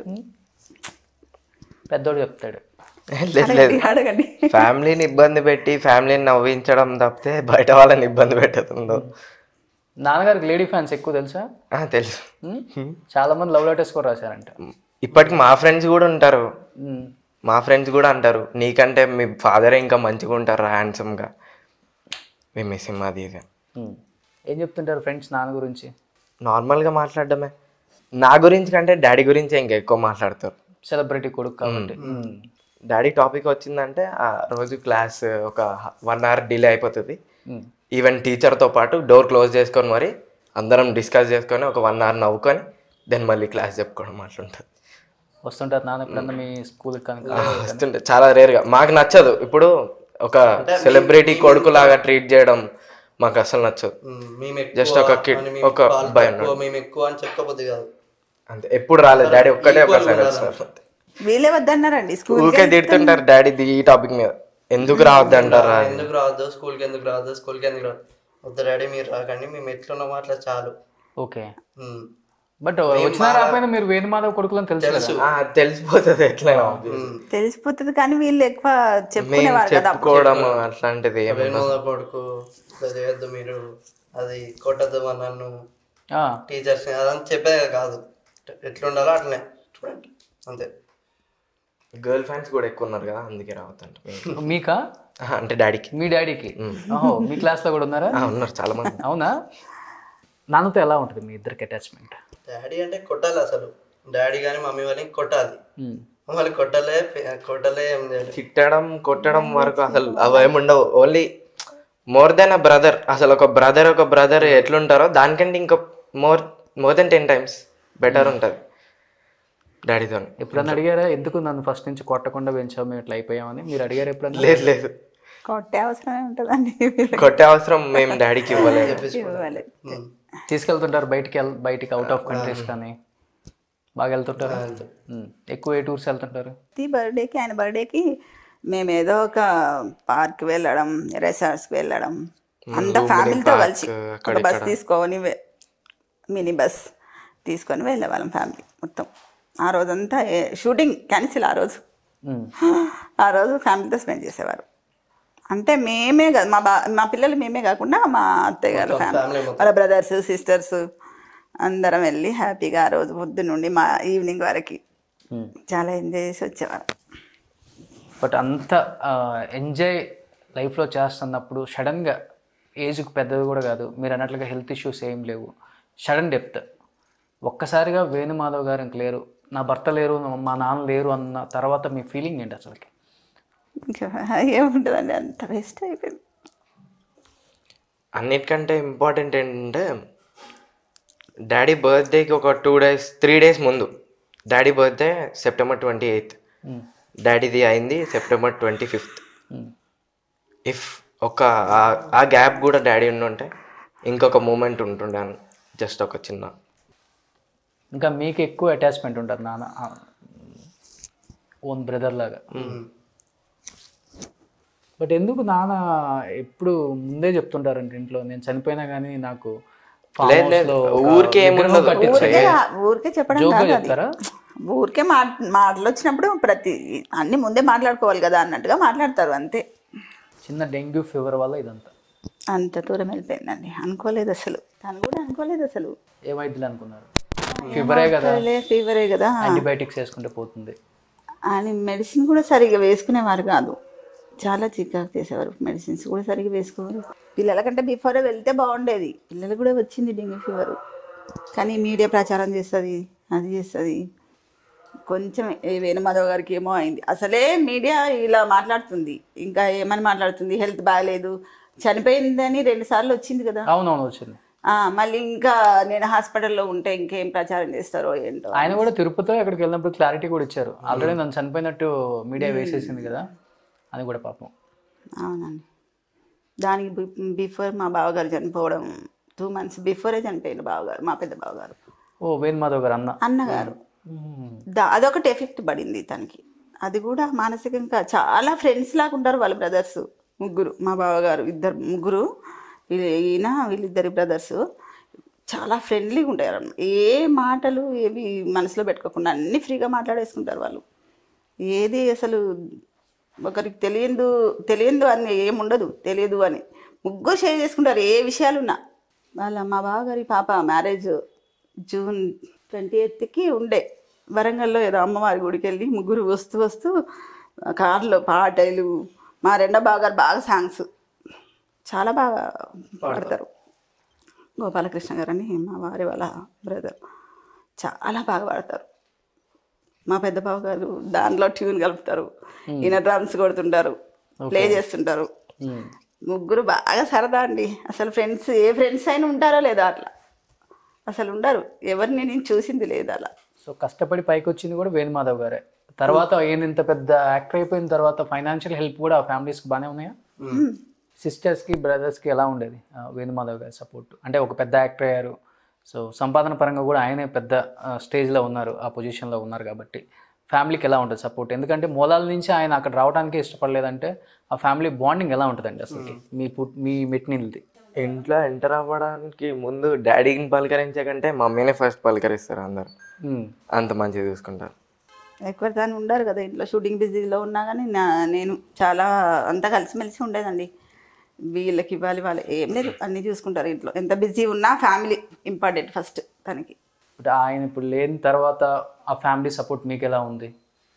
పెద్దోడు చెప్తాడు లేదు లేదు అడగండి ఫ్యామిలీని ఇబ్బంది పెట్టి ఫ్యామిలీని నవ్వించడం తప్పితే బయట వాళ్ళని ఇబ్బంది పెట్టతుందో నాన్నగారికి లేడీ ఫ్యాన్స్ ఎక్కువ తెలుసా ఆ, తెలుసు ఉమ్? చాలా మంది లవ్ లెటర్స్ కూడా రాశారంట ఇప్పటికి మా ఫ్రెండ్స్ కూడా ఉంటారు ఉమ్. మా ఫ్రెండ్స్ కూడా అంటారు నీకంటే మీ ఫాదర్ ఇంకా మంచిగా ఉంటారు హ్యాండ్సమ్గా మీ మిస్సింగ్ అది ఇది ఉమ్. ఏం చెప్తుంటారు ఫ్రెండ్స్ నాన్న గురించి నార్మల్గా మాట్లాడడమే నా గురించి కంటే డాడీ గురించి ఇంకా ఎక్కువ మాట్లాడతారు సెలబ్రిటీ కొడుకు కాబట్టి ఉమ్. డాడీ టాపిక్ వచ్చిందంటే ఆ రోజు క్లాస్ ఒక వన్ అవర్ డిలే అయిపోతుంది ఉమ్. ఈవెన్ టీచర్తో పాటు డోర్ క్లోజ్ చేసుకొని మరి అందరం డిస్కస్ చేసుకొని ఒక వన్ అవర్ నవ్వుకొని దెన్ మళ్ళీ క్లాస్ చెప్పుకోవడం అట్లుంటుంది వస్తుంటారు నాన్న ఎప్పుడన్నా మీ స్కూల్ కనుక వస్తుంటే చాలా రేర్గా మాకు నచ్చదు ఇప్పుడు ఒక సెలబ్రిటీ కొడుకులాగా ట్రీట్ చేయడం మాకు అసలు నచ్చదు ఉమ్, మేము ఎక్కువ Just ఒక kid, అని మేము ఒక వాళ్ళు భయం తక్కువ, మేము ఎక్కువ అని చెప్పబోద్ది కాదు అంతే ఎప్పుడు రాలేదు డాడీ ఒక్కటే ఒకసారి వస్తారు. వీళ్ళే వద్దన్నారండి స్కూల్ ఊరికే తిడుతుంటారు డాడీ ఈ టాపిక్ మీద ఎందుకు రావద్దు అంటారా ఎందుకు రావద్దు స్కూల్కి ఎందుకు రావద్దు స్కూల్కి ఎందుకు రావద్దు వద్దు డాడీ మీరు రాకండి మేము ఎట్లున్నామో అట్లా చాలు ఓకే ఉమ్. బట్ వచ్చినా రాకపోయినా మీరు వేణుమాధవ్ కొడుకులని తెలుసు కదా ఆ, తెలిసిపోతుంది ఎట్లయినా తెలిసిపోతుంది కానీ వీళ్ళు ఎక్కువ మేము చెప్పుకునేవారు కదా అప్పుడు. చెప్పుకోవడం అట్లాంటిది ఏమి వేణుగోపాల్ కొడుకు ఇట్లా చేయొద్దు మీరు అది కొట్టద్దు మా నన్ను ఆ, టీచర్స్ అదంతా చెప్పేది కాదు ఎట్లుండాలో అట్లనే చూడండి అంతే గర్ల్ ఫ్రెండ్స్ కూడా ఎక్కువ ఉన్నారు కదా అందుకే రావద్దంట మీకా అంటే డాడీకి మీ డాడీకి ఓహో మీ క్లాస్లో కూడా ఉన్నారా ఆ, ఉన్నారు చాలా మంది అవునా నాన్నతో ఎలా ఉంటుంది మీ ఇద్దరికి అటాచ్మెంట్ డాడీ అంటే కొట్టాలి అసలు డాడీ కానీ మమ్మీ వాళ్ళని కొట్టాలి మమ్మల్ని కొట్టలే కొట్టలే ఏం చేయలేదు తిట్టడం కొట్టడం వరకు అసలు అవి ఏమి ఉండవు only more than a brother అసలు ఒక బ్రదర్ ఒక బ్రదర్ ఎట్లుంటారో దానికంటే ఇంకా more more than ten times better ఉంటుంది డాడీతో ఎప్పుడన్నా అడిగారా ఎందుకు నన్ను ఫస్ట్ నుంచి కొట్టకుండా పెంచావు మేము ఇట్లా అయిపోయామని మీరు అడిగారు ఎప్పుడన్నా లేదు లేదు కొట్టే అవసరమే ఉంటుందండి వీళ్ళకి కొట్టే అవసరం మేము డాడీకి ఇవ్వలేదు ఇవ్వాలి. తీసుకెళ్తుంటారు బయటికి వెళ్ బయటికి అవుట్ ఆఫ్ కంట్రీస్ కానీ బాగా వెళ్తుంటారు ఉమ్. ఎక్కువ ఏ టూర్స్ వెళ్తుంటారు ప్రతి బర్త్డేకి ఆయన బర్త్డేకి మేము ఏదో ఒక పార్క్ వెళ్ళడం రిసార్ట్స్కి వెళ్ళడం అంత ఫ్యామిలీతో కలిసి ఒక బస్ తీసుకొని వె- మినీ బస్ తీసుకొని వెళ్ళేవాళ్ళం ఫ్యామిలీ మొత్తం ఆ రోజంతా ఏ- షూటింగ్ క్యాన్సిల్ ఆ రోజు ఉమ్. ఆ రోజు ఫ్యామిలీతో స్పెండ్ చేసేవారు అంటే మేమే కాదు మా బా మా పిల్లలు మేమే కాకుండా మా అత్తయ్య గారు ఫ్యామిలీ వాళ్ళ బ్రదర్స్ సిస్టర్స్ అందరం వెళ్ళి హ్యాపీగా ఆ రోజు పొద్దు నుండి మా ఈవినింగ్ వరకు ఉమ్. చాలా ఎంజాయ్ చేసి వచ్చేవారు బట్ అంత ఎంజాయ్ లైఫ్లో చేస్తున్నప్పుడు సడన్గా ఏజ్కి పెద్దది కూడా కాదు మీరు అన్నట్లుగా హెల్త్ ఇష్యూస్ ఏం లేవు సడన్ డెప్త్ ఒక్కసారిగా వేణుమాధవ్ గారు ఇంక లేరు నా భర్త లేరు మా నాన్న లేరు అన్న తర్వాత మీ ఫీలింగ్ ఏంటి అసలుకి ఇంకా ఏముంటుందండి అంత వేస్ట్ అయిపోయింది అన్నిటికంటే ఇంపార్టెంట్ ఏంటంటే డాడీ బర్త్డేకి ఒక టూ డేస్ త్రీ డేస్ ముందు daddy birthday September twenty eighth డాడీది అయింది సెప్టెంబర్ ట్వంటీ ఫిఫ్త్ ఇఫ్ ఒక ఆ- ఆ గ్యాప్ కూడా డాడీ ఉండుంటే ఇంకొక మూమెంట్ ఉంటుండే జస్ట్ ఒక చిన్న ఇంకా మీకు ఎక్కువ అటాచ్మెంట్ ఉంటుంది నాన్న ఓన్ బ్రదర్ లాగా బట్ ఎందుకు నాన్న ఎప్పుడు ముందే చెప్తుంటారంటే ఇంట్లో నేను చనిపోయినా కానీ నాకు farm లేదు, house లేదు. లో ఒక ఊరికే ఏం విగ్రహం ఉండదు. కట్టించాలి. ఊరికే ఊరికే చెప్పడం జోక్గా కాదు అది చెప్తారా ఊరికే మా మాటలు వచ్చినప్పుడు ప్రతి అన్ని ముందే మాట్లాడుకోవాలి కదా అన్నట్టుగా మాట్లాడతారు అంతే చిన్న డెంగ్యూ ఫీవర్ వల్ల ఇదంతా అంత దూరం వెళ్ళిపోయిందండి అనుకోలేదు అసలు తను కూడా అనుకోలేదు అసలు ఏమైద్దిలే అనుకున్నారు ఫీవరే కదా ఫీవరే కదా యాంటీబయాటిక్స్ వేసుకుంటే పోతుంది అని మెడిసిన్ కూడా సరిగ్గా వేసుకునేవారు కాదు చాలా చికాకు చేసేవారు మెడిసిన్స్ కూడా సరిగ్గా వేసుకోవాలి పిల్లల కంటే బిఫోరే వెళ్తే బాగుండేది పిల్లలు కూడా వచ్చింది డెంగ్యూ ఫీవర్ కానీ మీడియా ప్రచారం చేస్తుంది అది చేస్తుంది కొంచెం ఏ వేణుమాధవ్ గారికి ఏమో అయింది అసలే మీడియా ఇలా మాట్లాడుతుంది ఇంకా ఏమని మాట్లాడుతుంది హెల్త్ బాగాలేదు చనిపోయిందని రెండు సార్లు వచ్చింది కదా అవునవును వచ్చింది ఆ, మళ్ళీ ఇంకా నేను హాస్పిటల్లో ఉంటే ఇంకేం ప్రచారం చేస్తారో ఏంటో ఆయన కూడా తిరుపతిలో ఎక్కడికి వెళ్ళినప్పుడు క్లారిటీ కూడా ఇచ్చారు ఆల్రెడీ నన్ను చనిపోయినట్టు మీడియా వేసేసింది కదా అది కూడా పాపం అవునండి దానికి బి- బిఫోర్ మా బావగారు చనిపోవడం టూ మంత్స్ బిఫోరే చనిపోయింది బావగారు మా పెద్ద బావగారు ఓ వేణు మాధవ్ గారు అన్న అన్నగారు మ్మ్. దా అదొకటి ఎఫెక్ట్ పడింది తనకి అది కూడా మానసికంగా చాలా ఫ్రెండ్స్ లాగా ఉంటారు వాళ్ళ బ్రదర్స్ ముగ్గురు మా బావగారు ఇద్దరు ముగ్గురు వీళ్ళ- ఈయన వీళ్ళిద్దరి బ్రదర్స్ చాలా ఫ్రెండ్లీగా ఉంటారు ఏ మాటలు ఏవి మనసులో పెట్టుకోకుండా అన్ని ఫ్రీగా మాట్లాడేసుకుంటారు వాళ్ళు ఏది అసలు ఒకరికి తెలియదు తెలియదు అని ఏముండదు తెలియదు అని ముగ్గురు షేర్ చేసుకుంటారు ఏ విషయాలున్నా వాళ్ళ మా బావగారి పాప మ్యారేజ్ జూన్ ట్వంటీ ఎయిత్కి ఉండే వరంగల్లో ఏదో అమ్మవారి గుడికి వెళ్ళి ముగ్గురు వస్తూ వస్తూ కార్లో పాటలు మా రెండో బావగారు బాగా సాంగ్స్ చాలా బాగా పాడతారు గోపాలకృష్ణ గారు అని మా వారి వాళ్ళ బ్రదర్ చాలా బాగా పాడతారు మా పెద్ద బావ గారు దాంట్లో ట్యూన్ కలుపుతారు ఈయన డ్రమ్స్ కొడుతుంటారు ప్లే చేస్తుంటారు మ్మ్. ముగ్గురు బాగా సరదా అండి అసలు ఫ్రెండ్స్ ఏ ఫ్రెండ్స్ అయినా ఉంటారో లేదో అట్లా అసలు ఉండరు ఎవరిని నేను చూసింది లేదు అలా సో కష్టపడి పైకి వచ్చింది కూడా వేణు మాధవ్ గారే తర్వాత ఈయన ఇంత పెద్ద యాక్టర్ అయిపోయిన తర్వాత ఫైనాన్షియల్ హెల్ప్ కూడా ఆ ఫ్యామిలీస్కి బాగానే ఉన్నాయా సిస్టర్స్కి బ్రదర్స్కి ఎలా ఉండేది ఆ, వేణు మాధవ్ గారి సపోర్ట్ అంటే ఒక పెద్ద యాక్టర్ అయ్యారు సో సంపాదన పరంగా కూడా ఆయనే పెద్ద స్టేజ్లో ఉన్నారు ఆ పొజిషన్లో ఉన్నారు కాబట్టి ఫ్యామిలీకి ఎలా ఉంటుంది సపోర్ట్ ఎందుకంటే మూలాల నుంచి ఆయన అక్కడ రావడానికి ఇష్టపడలేదంటే ఆ ఫ్యామిలీ బాండింగ్ ఎలా ఉంటుందండి అసలుకి మీ పుట్ మీ మెట్నిల్ది ఇంట్లో ఎంటర్ అవ్వడానికి ముందు డాడీని పలకరించే కంటే మమ్మీనే ఫస్ట్ పలకరిస్తారు అందరు అంత మంచిగా చూసుకుంటారు ఎక్కువ దాన్ని ఉండరు కదా ఇంట్లో షూటింగ్ బిజీలో ఉన్నా కానీ నా నేను చాలా అంతా కలిసిమెలిసి ఉండేదండి వీళ్ళకి ఇవ్వాలి వాళ్ళు ఏం లేదు అన్నీ చూసుకుంటారు ఇంట్లో ఎంత బిజీ ఉన్నా ఫ్యామిలీ ఇంపార్టెంట్ ఫస్ట్ తనకి బట్ ఆయన ఇప్పుడు లేని తర్వాత ఆ ఫ్యామిలీ సపోర్ట్ మీకు ఎలా ఉంది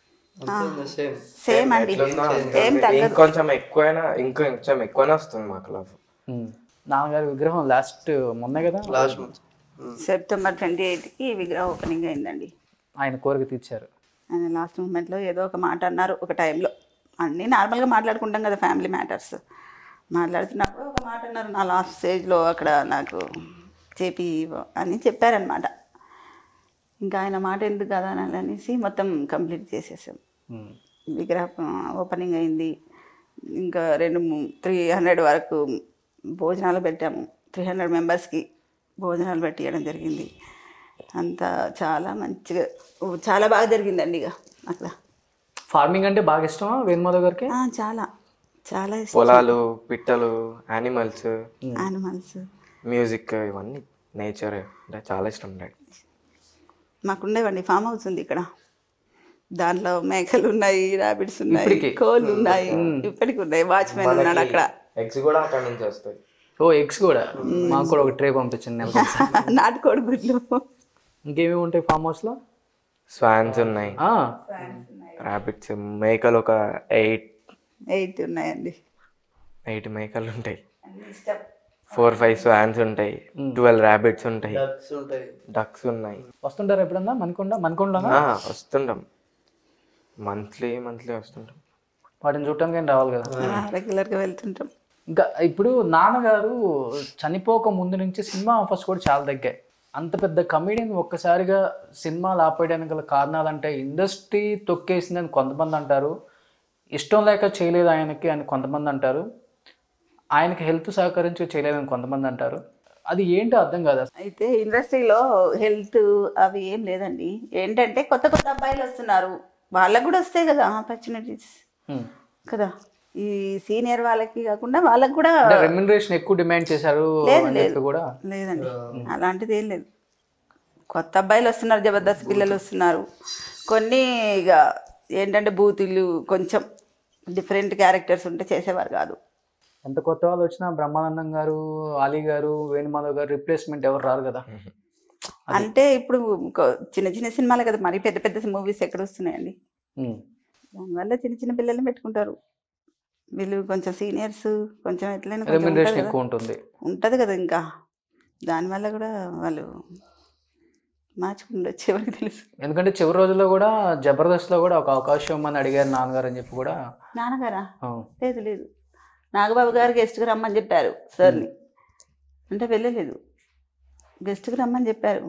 సేమ్ సేమ్ అండి ఏం తగ్గదు ఇంకొంచెం ఎక్కువైనా ఇంకో కొంచెం ఎక్కువనే వస్తుంది మాకు లవ్ మ్మ్. నాన్నగారి విగ్రహం లాస్ట్ మొన్నే కదా లాస్ట్ మంత్ సెప్టెంబర్ ట్వంటీ ఎయిట్కి విగ్రహ ఓపెనింగ్ అయిందండి ఆయన కోరిక తీర్చారు ఆయన లాస్ట్ మూమెంట్లో ఏదో ఒక మాట అన్నారు ఒక టైంలో అన్నీ నార్మల్గా మాట్లాడుకుంటాం కదా ఫ్యామిలీ మ్యాటర్స్ మాట్లాడుతున్నప్పుడు ఒక మాట అన్నారు నా లాస్ట్ స్టేజ్లో అక్కడ నాకు చేపి అని చెప్పారనమాట ఇంకా ఆయన మాట ఎందుకు కదా అని అనేసి మొత్తం కంప్లీట్ చేసేసాం మ్మ్. విగ్రహం ఓపెనింగ్ అయింది ఇంకా రెండు త్రీ హండ్రెడ్ వరకు భోజనాలు పెట్టాము త్రీ హండ్రెడ్ మెంబర్స్కి భోజనాలు పెట్టియడం జరిగింది అంతా చాలా మంచిగా ఓ, చాలా బాగా జరిగిందండి ఇక అక్కడ ఫార్మింగ్ అంటే బాగా ఇష్టమా వేణుమాధవ్ గారికి ఆ, చాలా చాలా ఇష్టం పొలాలు పిట్టలు యానిమల్స్ యానిమల్స్ మ్యూజిక్ ఇవన్నీ నేచర్ అంటే చాలా ఇష్టం డాడీ మాకుండేవండి ఫామ్ హౌస్ ఉంది ఇక్కడ దాంట్లో మేకలు ఉన్నాయి ర్యాబిట్స్ ఉన్నాయి ఇప్పటికి? కోళ్ళు ఉన్నాయి ఇప్పటికి ఉన్నాయి వాచ్మెన్ ఉన్నాడు అక్కడ ఎగ్స్ కూడా అక్కడ నుంచి వస్తాయి ఓ ఎగ్స్ కూడా మాకు కూడా ఒక ట్రే పంపించండి నెలకు ఒకసారి. నాటుకోడి గుడ్లు ఇంకేమేమి ఉంటాయి ఫామ్ హౌస్లో స్వాన్స్ ఉన్నాయి ర్యాబిట్స్ మేకలు ఒక ఎయిట్ ఎయిట్ ఉన్నాయండి ఎయిట్ మేకలు ఉంటాయి ఫోర్ ఫైవ్ స్వాన్స్ ఉంటాయి ట్వెల్వ్ ర్యాబిట్స్ ఉంటాయి డక్స్ ఉంటాయి డక్స్ ఉన్నాయి వస్తుంటారా ఎప్పుడన్నా మనకొండ మనకొండనా ఆ, వస్తుంటాం మంత్లీ మంత్లీ వస్తుంటాం వాటిని చూడటానికి ఆయన రావాలి కదా రెగ్యులర్గా వెళ్తుంటాం ఇంకా ఇప్పుడు నాన్నగారు చనిపోక ముందు నుంచి సినిమా ఆఫర్స్ కూడా చాలా తగ్గాయి అంత పెద్ద కమెడియన్ ఒక్కసారిగా సినిమాలు ఆపేయడానికి గల కారణాలు అంటే ఇండస్ట్రీ తొక్కేసిందని కొంతమంది అంటారు ఇష్టం లేక చేయలేదు ఆయనకి అని కొంతమంది అంటారు ఆయనకి హెల్త్ సహకరించి చేయలేదని కొంతమంది అంటారు అది ఏంటో అర్థం కాదు అసలు. అయితే ఇండస్ట్రీలో హెల్త్ అవి ఏం లేదండి ఏంటంటే కొత్త కొత్త అబ్బాయిలు వస్తున్నారు వాళ్ళకు కూడా వస్తాయి కదా ఆపర్చునిటీస్ హ్మ్. కదా ఈ సీనియర్ వాళ్ళకి కాకుండా వాళ్ళకి కూడా అంటే రెమ్యునరేషన్ ఎక్కువ డిమాండ్ చేశారు లేదు, అని లేదు. చెప్పి కూడా లేదండి అలాంటిది ఏం లేదు కొత్త అబ్బాయిలు వస్తున్నారు జబర్దస్త్ పిల్లలు వస్తున్నారు కొన్ని ఇక ఏంటంటే బూతులు కొంచెం డిఫరెంట్ క్యారెక్టర్స్ ఉంటే చేసేవారు కాదు ఎంత కొత్త వాళ్ళు వచ్చినా బ్రహ్మానందం గారు అలీ గారు వేణుమాధవ్ గారు రిప్లేస్మెంట్ ఎవరు రారు కదా అంటే ఇప్పుడు కొ- చిన్న చిన్న సినిమాలు కదా మరి పెద్ద పెద్ద మూవీస్ ఎక్కడ వస్తున్నాయండి ఉమ్. దానివల్ల చిన్న చిన్న పిల్లల్ని పెట్టుకుంటారు వీళ్ళు కొంచెం సీనియర్స్ కొంచెం ఎట్లయినా కొంచెం రెమ్యునరేషన్ ఉంటది కదా. ఎక్కువ ఉంటుంది ఉంటది కదా ఇంకా దానివల్ల కూడా వాళ్ళు మార్చుకుండొచ్చు ఎవరికి తెలుసు ఎందుకంటే చివరి రోజుల్లో కూడా జబర్దస్త్ లో కూడా ఒక అవకాశం ఇవ్వమని అడిగారు నాన్నగారు అని చెప్పి కూడా నాన్నగారా ఆ, లేదు లేదు నాగబాబు గారు గెస్ట్కి రమ్మని చెప్పారు సార్ని అంటే వెళ్ళలేదు గెస్ట్కి రమ్మని చెప్పారు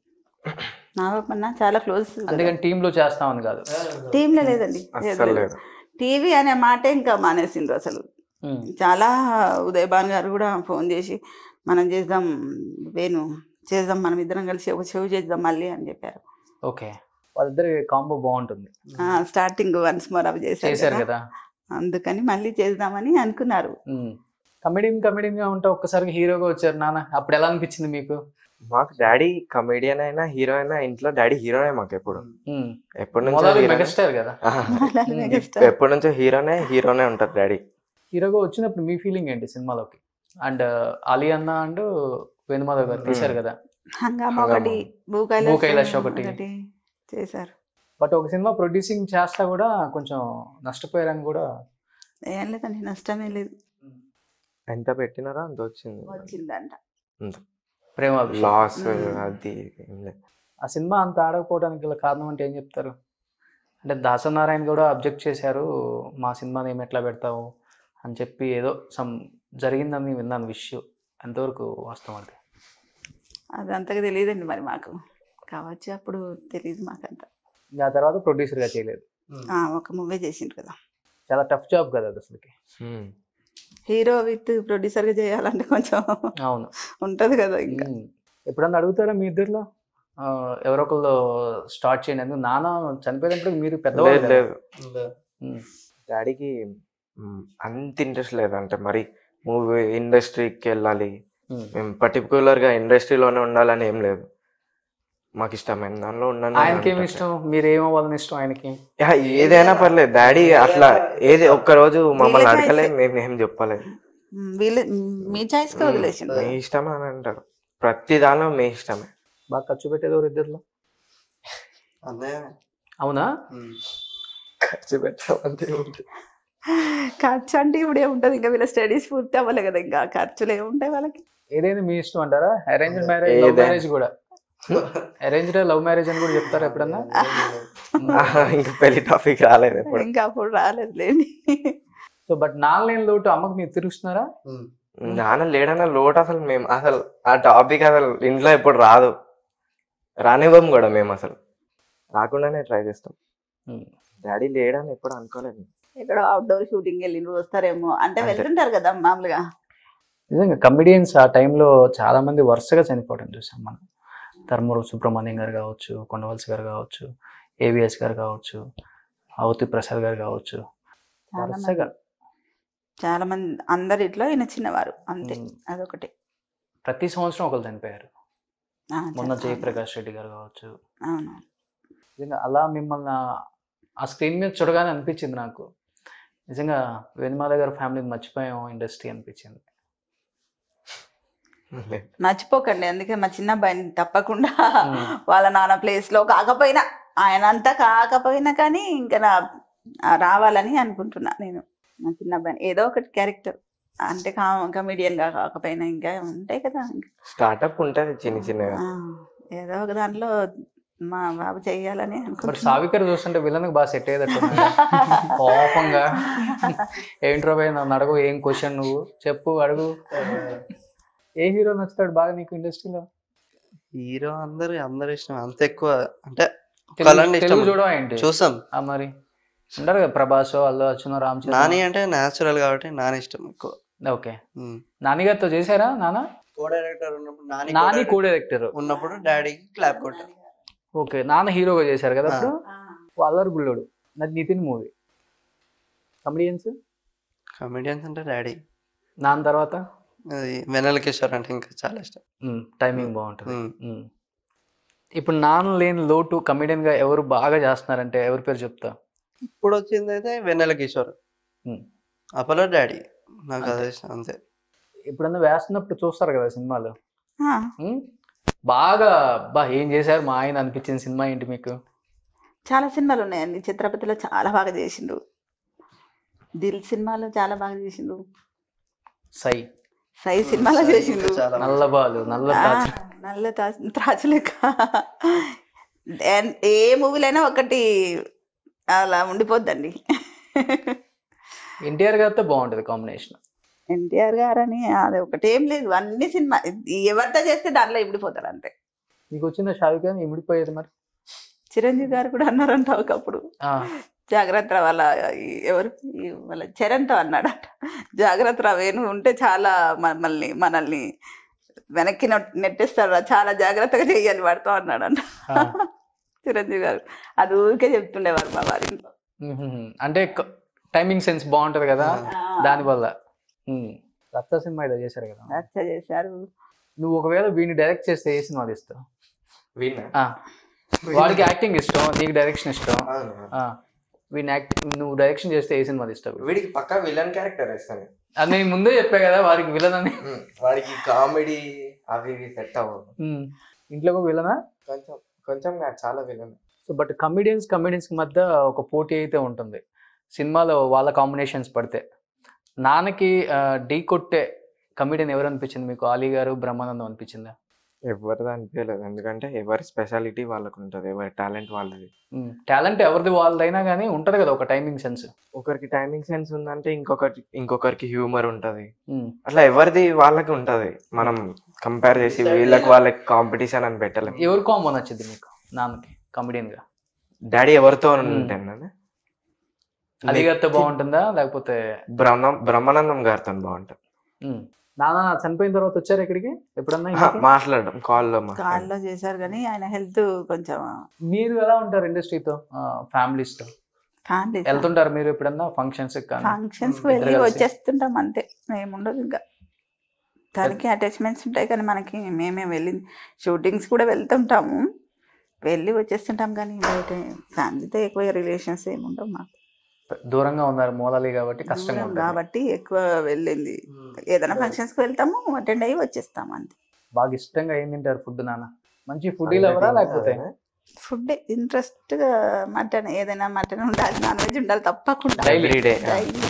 నాగబాబు అన్న చాలా క్లోజ్ అందుకని టీమ్ లో చేస్తామని కాదు టీంలో లేదండి అస్సలు లేదు టీవీ అనే మాటే ఇంకా మానేసిండ్రు అసలు ఉమ్. చాలా ఉదయ్ భాన్ గారు కూడా ఫోన్ చేసి మనం చేద్దాం వేణు చేద్దాం మనం ఇద్దరం కలిసి ఒక షో చేద్దాం మళ్ళీ అని చెప్పారు ఓకే వాళ్ళిద్దరి కాంబో బాగుంటుంది స్టార్టింగ్ వన్స్ మోర్ అవి చేశారు చేశారు కదా కదా అందుకని మళ్ళీ చేద్దామని అనుకున్నారు కమెడియన్ కమెడియన్ గా ఉంటే ఒక్కసారి హీరోగా వచ్చారు నాన్న అప్పుడు ఎలా అనిపించింది మీకు మాకు డాడీ కమెడియన్ అయినా హీరో అయినా ఇంట్లో డాడీ హీరోనే మాకు ఎప్పుడు ఉమ్. ఎప్పటి నుంచో మొదలు హీరోనే. మెగాస్టార్ కదా ఆహా. అలాగే ఉమ్. మెగాస్టార్. ఎప్పటి నుంచో హీరోనే హీరోనే ఉంటారు డాడీ హీరోగా వచ్చినప్పుడు మీ ఫీలింగ్ ఏంటి సినిమాలోకి అండ్ అలీ అన్న అండ్ వేణుమాధవ్ గారు తీశారు కదా హంగామా హంగామా. ఒకటి భూ భూ కైలాష్ కైలాష్ ఒకటి. ఒకటి చేశారు బట్ ఒక సినిమా ప్రొడ్యూసింగ్ చేస్తా కూడా కొంచెం నష్టపోయారని కూడా ఏం లేదండి నష్టమే లేదు ఎంత పెట్టినారో అంత వచ్చింది వచ్చిందంట ప్రేమ లాస్ ఉమ్. అది ఏం లేదు. ఆ సినిమా అంత ఆడకపోవడానికి గల కారణం అంటే ఏం చెప్తారు అంటే దాసనారాయణ కూడా అబ్జెక్ట్ చేశారు మా సినిమాని ఏమి ఎట్లా పెడతావు అని చెప్పి ఏదో సమ్ జరిగిందని విన్నాను విషయం ఎంతవరకు వాస్తవం అది అది అంతగా తెలియదండి మరి మాకు కావచ్చు అప్పుడు తెలియదు మాకంత ఇంకా ఆ తర్వాత ప్రొడ్యూసర్గా చేయలేదు ఆ, ఒక మూవీ చేసిండ్రు కదా చాలా టఫ్ జాబ్ కదా అది అసలుకి ఉమ్. హీరో విత్ ప్రొడ్యూసర్గా చేయాలంటే కొంచెం అవును ఉంటది కదా ఇంకా ఉమ్. ఎప్పుడన్నా అడుగుతారా మీ ఇద్దరిలో ఆ, ఎవరో ఒకళ్ళు స్టార్ట్ చేయండి ఎందుకు నాన్న చనిపోయినప్పుడు మీరు లేదు పెద్దవాళ్ళు కదా. లేదు ఉమ్. డాడీకి మ్, అంత ఇంట్రెస్ట్ లేదు అంటే మరి మూవీ ఇండస్ట్రీకి వెళ్ళాలి ఉమ్. మేము పర్టికులర్గా ఇండస్ట్రీలోనే ఉండాలని ఏం లేదు మాకు ఇష్టమైన దానిలో ఉన్నాను ఆయనకి ఏమి ఇష్టం మీరు ఏమవ్వాలని ఇష్టం ఆయనకి యా, ఏదైనా పర్లేదు డాడీ అట్లా ఏది ఒక్క రోజు మమ్మల్ని వీళ్ళ అడగలేదు choice. మేము ఏం చెప్పలేదు మ్, వీళ్ళు మ్, మీ చాయిస్కి వదిలేసిండ్రు మీ ఇష్టమే అని అంటారు ప్రతి దానిలో మీ ఇష్టమే బాగా ఖర్చు పెట్టేది ఎవరు ఇద్దరిలో అన్నయ్య అవునా ఉమ్. ఖర్చు పెట్టామంటే ఉంది. ఖర్చు అంటే ఇప్పుడు ఏముంటది ఇంకా వీళ్ళ స్టడీస్ పూర్తి అవ్వలే కదా ఇంకా ఖర్చులు ఏముంటాయి వాళ్ళకి ఏదైనా మీ ఇష్టం అంటారా అరేంజ్ మ్యారేజ్ లవ్ ఏదైనా. మ్యారేజ్ కూడా అరేంజ్డ్ లవ్ మ్యారేజ్ అని కూడా చెప్తారా ఎప్పుడన్నా ఆహా, ఇంకా పెళ్లి టాపిక్ రాలేదు ఎప్పుడు ఇంకా అప్పుడు రాలేదులేండి సో బట్ నాన్న లేని లోటు అమ్మకి మీరు తిరుగుతున్నారా ఉమ్. నాన్న లేడన్న లోటు అసలు మేము అసలు ఆ టాపిక్ అసలు ఇంట్లో ఎప్పుడు రాదు రానివ్వం కూడా మేము అసలు రాకుండానే ట్రై చేస్తాం డాడీ లేడని ఎప్పుడు అనుకోలేదు ఇక్కడ అవుట్డోర్ షూటింగ్ వెళ్ళిండ్రు వస్తారేమో అంటే అంతే. వెళ్తుంటారు కదా మామూలుగా నిజంగా కమెడియన్స్ ఆ టైంలో చాలా మంది వరుసగా చనిపోవడం చూసాం మనం ధర్మవరం సుబ్రహ్మణ్యం గారు కావచ్చు కొండవలసి గారు కావచ్చు ఏవిఎస్ గారు కావచ్చు అవతి ప్రసాద్ గారు కావచ్చు చాలా మంది వరుసగా చాలా మంది అందరి ఇట్లా ఈయన చిన్నవారు అంతే ఉమ్. అదొకటి ప్రతి సంవత్సరం ఒకరు చనిపోయారు ఆ, మొన్న చాలా- జయప్రకాష్ రెడ్డి గారు కావచ్చు అవును నిజంగా అలా మిమ్మల్ని ఆ- ఆ స్క్రీన్ మీద చూడగానే అనిపించింది నాకు నిజంగా వేణుమాల గారి ఫ్యామిలీని మర్చిపోయాం ఇండస్ట్రీ అనిపించింది మర్చిపోకండి అందుకే మా చిన్న అబ్బాయిని తప్పకుండా ఉమ్. వాళ్ళ నాన్న ప్లేస్ లో కాకపోయినా ఆయన అంతా కాకపోయినా కానీ ఇంకా నా ఆ రావాలని అనుకుంటున్నా నేను మా చిన్న అబ్బాయిని ఏదో ఒకటి క్యారెక్టర్ అంటే కమెడియన్ గా కాకపోయినా ఇంకా ఉంటాయి కదా ఇంకా. స్టార్టప్ ఉంటది చిన్న చిన్నగా ఆ, ఏదో ఒక దాంట్లో మా బాబు చెయ్యాలని బట్ అనుకుంటున్నా సావికర్ చూస్తుంటే విలన్కి బాగా సెట్ అయ్యేటట్టు కోపంగా ఏంట్రో పోయి నన్ను అడగు ఏం క్వశ్చన్ నువ్వు చెప్పు అడుగు ఏ హీరో నచ్చుతాడు బాగా నీకు ఇండస్ట్రీలో హీరో అందరు అందరు ఇష్టం అంత ఎక్కువ అంటే తెలుగు కలండి ఇష్టం తెలుగు చూడవా ఏంటి చూసాం ఆ మరి ఉంటారు కదా ప్రభాస్ అల్లు అర్జున్ రామ్ చరణ్ నాని అంటే న్యాచురల్ కాబట్టి నాని ఇష్టం ఎక్కువ ఓకే ఉమ్. నాని గారితో చేశారా నాన్న కో డైరెక్టర్ ఉన్నప్పుడు Nani Nani co co director ఉన్నప్పుడు డాడీకి క్లాప్ కొట్టారు ఓకే నాన్న హీరోగా చేశారు కదా ఆ. అప్పుడు అల్లరి బుల్లోడు నాది నితిన్ మూవీ కమెడియన్స్ కమెడియన్స్ అంటే డాడీ నాన్న తర్వాత అది వెనల్ కిషోర్ అంటే ఇంకా చాలా ఇష్టం టైమింగ్ బాగుంటుంది ఉమ్. ఉమ్. ఇప్పుడు నాన్న లేని లోటు comedian గా ఎవరు బాగా చేస్తున్నారంటే ఎవరి పేరు చెప్తా ఇప్పుడు వచ్చింది అయితే వెన్నెల కిషోర్ ఉమ్. అపోలో డాడీ నాకు అదే ఇష్టం అంతే ఎప్పుడన్నా వేస్తున్నప్పుడు చూస్తారు కదా సినిమాలు ఆ, ఉమ్? బాగా బా ఏం చేశారు మా ఆయన అనిపించిన సినిమా ఏంటి మీకు చాలా సినిమాలు ఉన్నాయండి చిత్రపతిలో చాలా బాగా చేసిండు దిల్ సినిమాలో చాలా బాగా చేసిండు సై సై సినిమాలో చేసిండు చాలా నల్ల బాలు నల్ల ఆ, తాచు నల్ల తాచు త్రాచు లెక్క And ఏ మూవీలైనా ఒకటి అలా ఉండిపోద్దండి ఎన్టీఆర్ గారితో బాగుంటుంది కాంబినేషన్ ఎన్టీఆర్ గారని అది ఒకటేం లేదు అన్ని సినిమా ఎవరితో చేస్తే దాంట్లో ఇమిడిపోతారు అంతే మీకు వచ్చిన షావిక ఇమిడిపోయేది మరి చిరంజీవి గారు కూడా అన్నారంట ఒకప్పుడు ఆ, జాగ్రత్త వాళ్ళ ఈ- ఎవరు ఈ వాళ్ళ చరణ్తో అన్నాడట జాగ్రత్త వేణు ఉంటే చాలా మమ్మల్ని మనల్ని వెనక్కి నెట్- నెట్టేస్తాడు రా, చాలా జాగ్రత్తగా చెయ్యాలి వాడుతూ అన్నాడంట ఆ. చిరంజీవి గారు అది ఊరికే చెప్తుండేవారు మా వారి ఇంట్లో మ్మ్. అంటే టైమింగ్ సెన్స్ బాగుంటది కదా దానివల్ల మ్మ్. రక్త సినిమా ఏదో చేశారు కదా రచ్చ చేశారు నువ్వు ఒకవేళ వీడిని డైరెక్ట్ చేస్తే ఏ సినిమాలు ఇస్తావు విన్నా ఆ. వాడికి యాక్టింగ్ ఇష్టం నీకు డైరెక్షన్ ఇష్టం అవును ఆ. వీడిని యాక్ట్ నువ్వు డైరెక్షన్ చేస్తే ఏ సినిమాలు ఇస్తావు వీడికి పక్కా విలన్ క్యారెక్టర్ వేస్తాను అది నేను ముందే చెప్పా కదా వాడికి విలన్ అని ఉమ్, వాడికి కామెడీ అవి ఇవి సెట్ అవ్వవు మ్మ్. ఇంట్లో ఒక విలనా కొంచెం కొంచెం కాదు, చాలా villain so but comedians comedians మధ్య ఒక పోటీ అయితే ఉంటుంది సినిమాలో వాళ్ళ కాంబినేషన్స్ పడితే నాన్నకి ఢీ కొట్టే కమిడియన్ ఎవరు అనిపించింది మీకు అలీ గారు బ్రహ్మానందం అనిపించిందా ఎవరిది అనిపించలేదు ఎందుకంటే ఎవరి స్పెషాలిటీ వాళ్ళకు ఉంటుంది ఎవరి టాలెంట్ వాళ్ళది టాలెంట్ ఎవరిది వాళ్ళదైనా కానీ ఉంటది కదా ఒక టైమింగ్ సెన్స్ ఒకరికి టైమింగ్ సెన్స్ ఉందంటే ఇంకొకటి ఇంకొకరికి హ్యూమర్ ఉంటది అట్లా ఎవరిది వాళ్ళకి ఉంటది మనం కంపేర్ చేసి వీళ్ళకి వాళ్ళకి కాంపిటీషన్ అని పెట్టలేం ఎవరు కాంబో నచ్చింది మీకు నాన్నకి కమిడియన్ గా డాడీ ఎవరితో ఉంటాను అలీ గారితో బాగుంటుందా లేకపోతే బ్రహ్మ బ్రహ్మానందం గారితో బాగుంటుంది ఉమ్. నాన్న చనిపోయిన తర్వాత వచ్చారు ఇక్కడికి ఎప్పుడన్నా హా, ఇంటికి? మాట్లాడడం కాల్లో మాట్లాడడం కాల్లో చేశారు కానీ ఆయన హెల్త్ కొంచెం మీరు ఎలా ఉంటారు ఇండస్ట్రీతో ఫ్యామిలీస్ తో ఫ్యామిలీ వెళ్తుంటారు మీరు ఎప్పుడన్నా ఫంక్షన్స్ కానీ ఫంక్షన్స్ కి ఇద్దరు వెళ్ళి కలిసి? వచ్చేస్తుంటాం అంతే ఏముండదు ఇంకా దానికి అటాచ్మెంట్స్ ఉంటాయి కానీ మనకి మేమే వెళ్ళి షూటింగ్స్ కూడా వెళ్తుంటాము వెళ్ళి వచ్చేస్తుంటాం కానీ బయట ఫ్యామిలీతో ఎక్కువ రిలేషన్స్ ఏమి ఉండవు మాకు దూరంగా ఉన్నారు మూలాలి కాబట్టి కష్టంగా దూరం ఉంటుంది కాబట్టి ఎక్కువ వెళ్ళింది ఏదైనా ఫంక్షన్స్ కి వెళ్తాము అటెండ్ అయ్యి వచ్చేస్తాము అంతే బాగా ఇష్టంగా ఏం తింటారు ఫుడ్ నాన్న మంచి ఫుడ్ ఎవరా లేకపోతే ఫుడ్ ఇంట్రెస్ట్ గా మటన్ ఏదైనా మటన్ ఉండాలి నాన్ వెజ్ ఉండాలి తప్పకుండా Daily. Every day.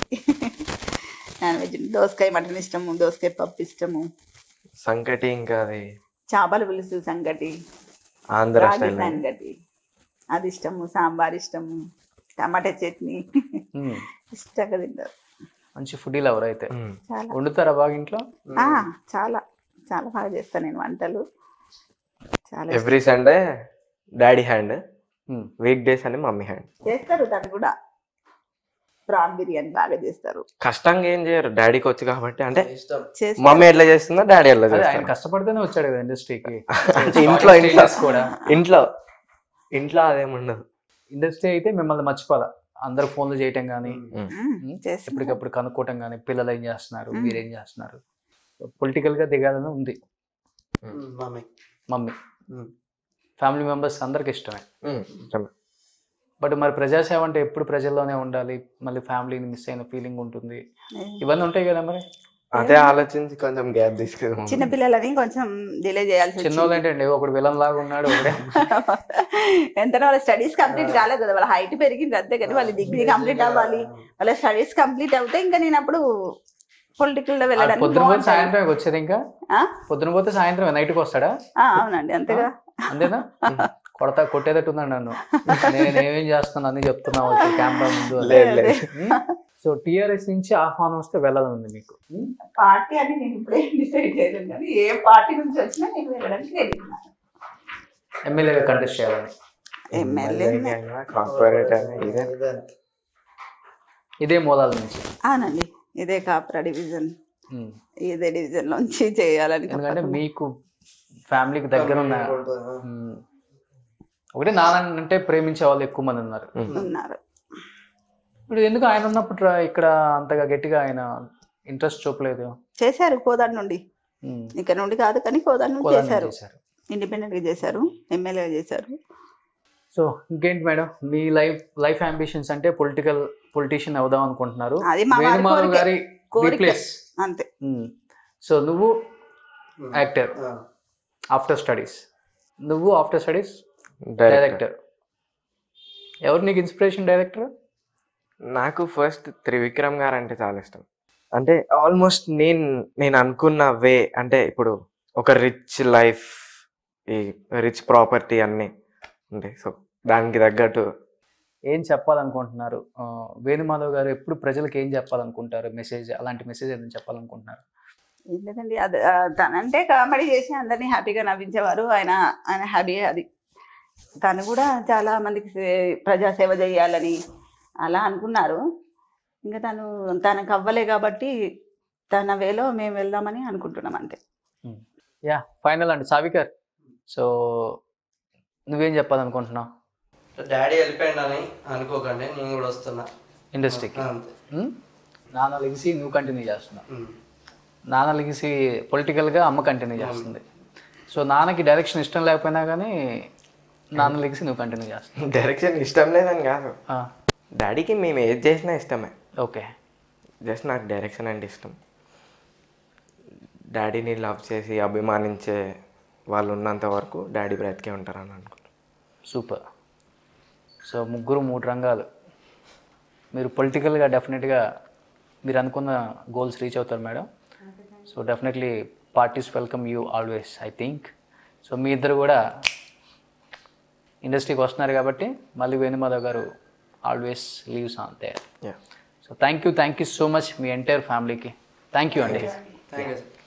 Non veg దోసకాయ మటన్ ఇష్టము దోసకాయ పప్పు ఇష్టము సంకటి ఇంకా అది చేపల పులుసు సంగటి ఆంధ్ర రాగి స్టైల్ సంగటి అది ఇష్టము సాంబార్ ఇష్టము టమాటా చట్నీ ఉమ్. ఇష్టంగా తింటారు మంచి ఫుడ్ ఎవరు అయితే చాలా వండుతారా బాగా ఇంట్లో ఆ, చాలా చాలా బాగా చేస్తాను నేను వంటలు చాలా ఇష్టం. ఎవ్రీ సండే డాడీ హ్యాండ్ ఉమ్. వీక్ డేస్ అని మమ్మీ హ్యాండ్ చేస్తారు దాన్ని కూడా ప్రాన్ బిర్యానీ బాగా చేస్తారు కష్టంగా ఏం చేయరు డాడీకి వచ్చు కాబట్టి అంటే ఇష్టం చేస్తారు మమ్మీ ఎట్లా చేస్తుందో డాడీ ఎట్లా అదే ఆయన చేస్తారు కష్టపడితేనే వచ్చాడు కదా ఇండస్ట్రీకి ఇంట్లో ఇంట్లో కూడా ఇంట్లో ఇంట్లో అదేముండదు ఇండస్ట్రీ అయితే మిమ్మల్ని మర్చిపోవాలా అందరు ఫోన్లు చేయటం కానీ మ్మ్. చేస్తారు ఎప్పటికప్పుడు కనుక్కోవటం కానీ పిల్లలు ఏం చేస్తున్నారు మ్మ్. మీరేం చేస్తున్నారు పొలిటికల్ గా దిగాలని ఉంది మమ్మీ మమ్మీ మ్మ్. ఫ్యామిలీ మెంబర్స్ అందరికి ఇష్టమే ఉమ్, ఇష్టమే. బట్ మరి ప్రజాసేవ అంటే ఎప్పుడు ప్రజల్లోనే ఉండాలి మళ్ళీ ఫ్యామిలీని మిస్ అయిన ఫీలింగ్ ఉంటుంది ఇవన్నీ ఉంటాయి కదా మరి అదే ఆలోచించి కొంచెం గ్యాప్ తీసుకుందాం చిన్న పిల్లలని కొంచెం డిలే చేయాల్సి చిన్నోళ్ళు వచ్చింది ఏంటండి ఒకడు విలన్ లాగా ఉన్నాడు ఒకడే ఎంత వాళ్ళ స్టడీస్ కంప్లీట్ కాలేదు కదా వాళ్ళ హైట్ పెరిగింది అంతే కానీ వాళ్ళ డిగ్రీ కంప్లీట్ అవ్వాలి వాళ్ళ స్టడీస్ కంప్లీట్ అవుతే ఇంకా నేను అప్పుడు పొలిటికల్ లో వెళ్ళడానికి పొద్దున పోతే బాగుంటుంది. సాయంత్రం వచ్చేది ఇంకా ఆ? పొద్దున పోతే సాయంత్రం నైట్కి వస్తాడా ఆ, అవునండి అంతేగా అంతేనా కొడతా కొట్టేటట్టు ఉన్నాడు నన్ను నేను ఏమేం చేస్తున్నాను అని చెప్తున్నావు కెమెరా ముందు అని. లేదు లేదు సో టిఆర్ఎస్ నుంచి ఆహ్వానం వస్తే వెళ్ళాలని ఉంది మీకు పార్టీ అని నేను ఇప్పుడే డిసైడ్ చేయలేదు కానీ ఏ పార్టీ నుంచి వచ్చినా నేను వెళ్ళడానికి రెడీ ఉన్నాను ఎమ్మెల్యేగా కంటెస్ట్ చేయాలని ఎమ్మెల్యే కార్పొరేట్ అయినా ఇదే ఇదే ఇదే మూలాల నుంచి అవునండి ఇదే కాపురా డివిజన్ ఉమ్. ఇదే డివిజన్ నుంచి చేయాలని ఎందుకంటే మీకు ఫ్యామిలీకి దగ్గర ఉన్న ఉంటుంది. ఉమ్, ఒకటి నాన్న అంటే ప్రేమించే వాళ్ళు ఎక్కువ మంది ఉన్నారు ఉన్నారు ఇప్పుడు ఎందుకు ఆయన ఉన్నప్పుడు రా- ఇక్కడ అంతగా గట్టిగా ఆయన ఇంట్రెస్ట్ చూపలేదు చేశారు కోదాడు నుండి ఉమ్, ఇక్కడ నుండి కాదు కానీ కోదాడు నుండి కోదాన్ని చేశారు చేశారు ఇండిపెండెంట్ గా చేశారు ఎమ్మెల్యేగా చేశారు సో ఇంకేంటి మేడం మీ లైఫ్ లైఫ్ అంబిషన్స్ అంటే పొలిటికల్ పొలిటీషియన్ అవుదాం అనుకుంటున్నారు అది మా వారి వేణుమాధవ్ కోరిక. గారి కోరిక. రీప్లేస్ అంతే సో నువ్వు యాక్టర్ ఆ. ఆఫ్టర్ స్టడీస్ నువ్వు ఆఫ్టర్ స్టడీస్ డైరెక్టర్ డైరెక్టర్ ఎవరు నీకు ఇన్స్పిరేషన్ డైరెక్టర్ నాకు ఫస్ట్ త్రివిక్రమ్ గారు అంటే చాలా ఇష్టం అంటే ఆల్మోస్ట్ నేను నేను అనుకున్న వే అంటే ఇప్పుడు ఒక రిచ్ లైఫ్ ఈ రిచ్ ప్రాపర్టీ అన్నీ ఉంటాయి సో దానికి తగ్గట్టు ఏం చెప్పాలనుకుంటున్నారు ఆ, వేణుమాధవ్ గారు ఎప్పుడు ప్రజలకు ఏం చెప్పాలనుకుంటారు మెసేజ్ అలాంటి మెసేజ్ ఏదైనా చెప్పాలనుకుంటున్నారు ఏం లేదండి అది ఆ, తనంటే కామెడీ చేసి అందరినీ హ్యాపీగా నవ్వించేవారు ఆయన ఆయన హ్యాపీ అది తను కూడా చాలా మందికి సే- ప్రజాసేవ చేయాలని అలా అనుకున్నారు ఇంకా తను తనకు అవ్వలే కాబట్టి తన వేలో మేము వెళ్దామని అనుకుంటున్నాం అంతే యా ఫైనల్ అండి సావికర్ సో నువ్వేం చెప్పాలనుకుంటున్నావు డాడీ వెళ్ళిపోయిండని అనుకోకండి నేను కూడా వస్తున్నా ఇండస్ట్రీకి అంతే నాన్న లెగిసి నువ్వు కంటిన్యూ చేస్తున్నావు ఉమ్. నాన్న లెగిసి పొలిటికల్గా అమ్మ కంటిన్యూ చేస్తుంది సో నాన్నకి డైరెక్షన్ ఇష్టం లేకపోయినా కానీ నాన్న లెగిసి నువ్వు కంటిన్యూ చేస్తున్నావు డైరెక్షన్ ఇష్టం లేదని కాదు ఆ, డాడీకి మేము ఏది చేసినా ఇష్టమే ఓకే జస్ట్ నాకు డైరెక్షన్ అంటే ఇష్టం డాడీని లవ్ చేసి అభిమానించే వాళ్ళు ఉన్నంత వరకు డాడీ బ్రతికే ఉంటారని అనుకుంటున్నాను సూపర్ సో ముగ్గురు మూడు రంగాలు మీరు పొలిటికల్గా డెఫినెట్గా మీరు అనుకున్న గోల్స్ రీచ్ అవుతారు madam so definitely parties welcome you always I think so మీ ఇద్దరు కూడా ఇండస్ట్రీకి వస్తున్నారు కాబట్టి మళ్ళీ వేణుమాధవ్ గారు always lives on they yeah so thank you thank you so much మీ ఎంటైర్ ఫ్యామిలీకి థ్యాంక్ యూ అండి థ్యాంక్ యూ సార్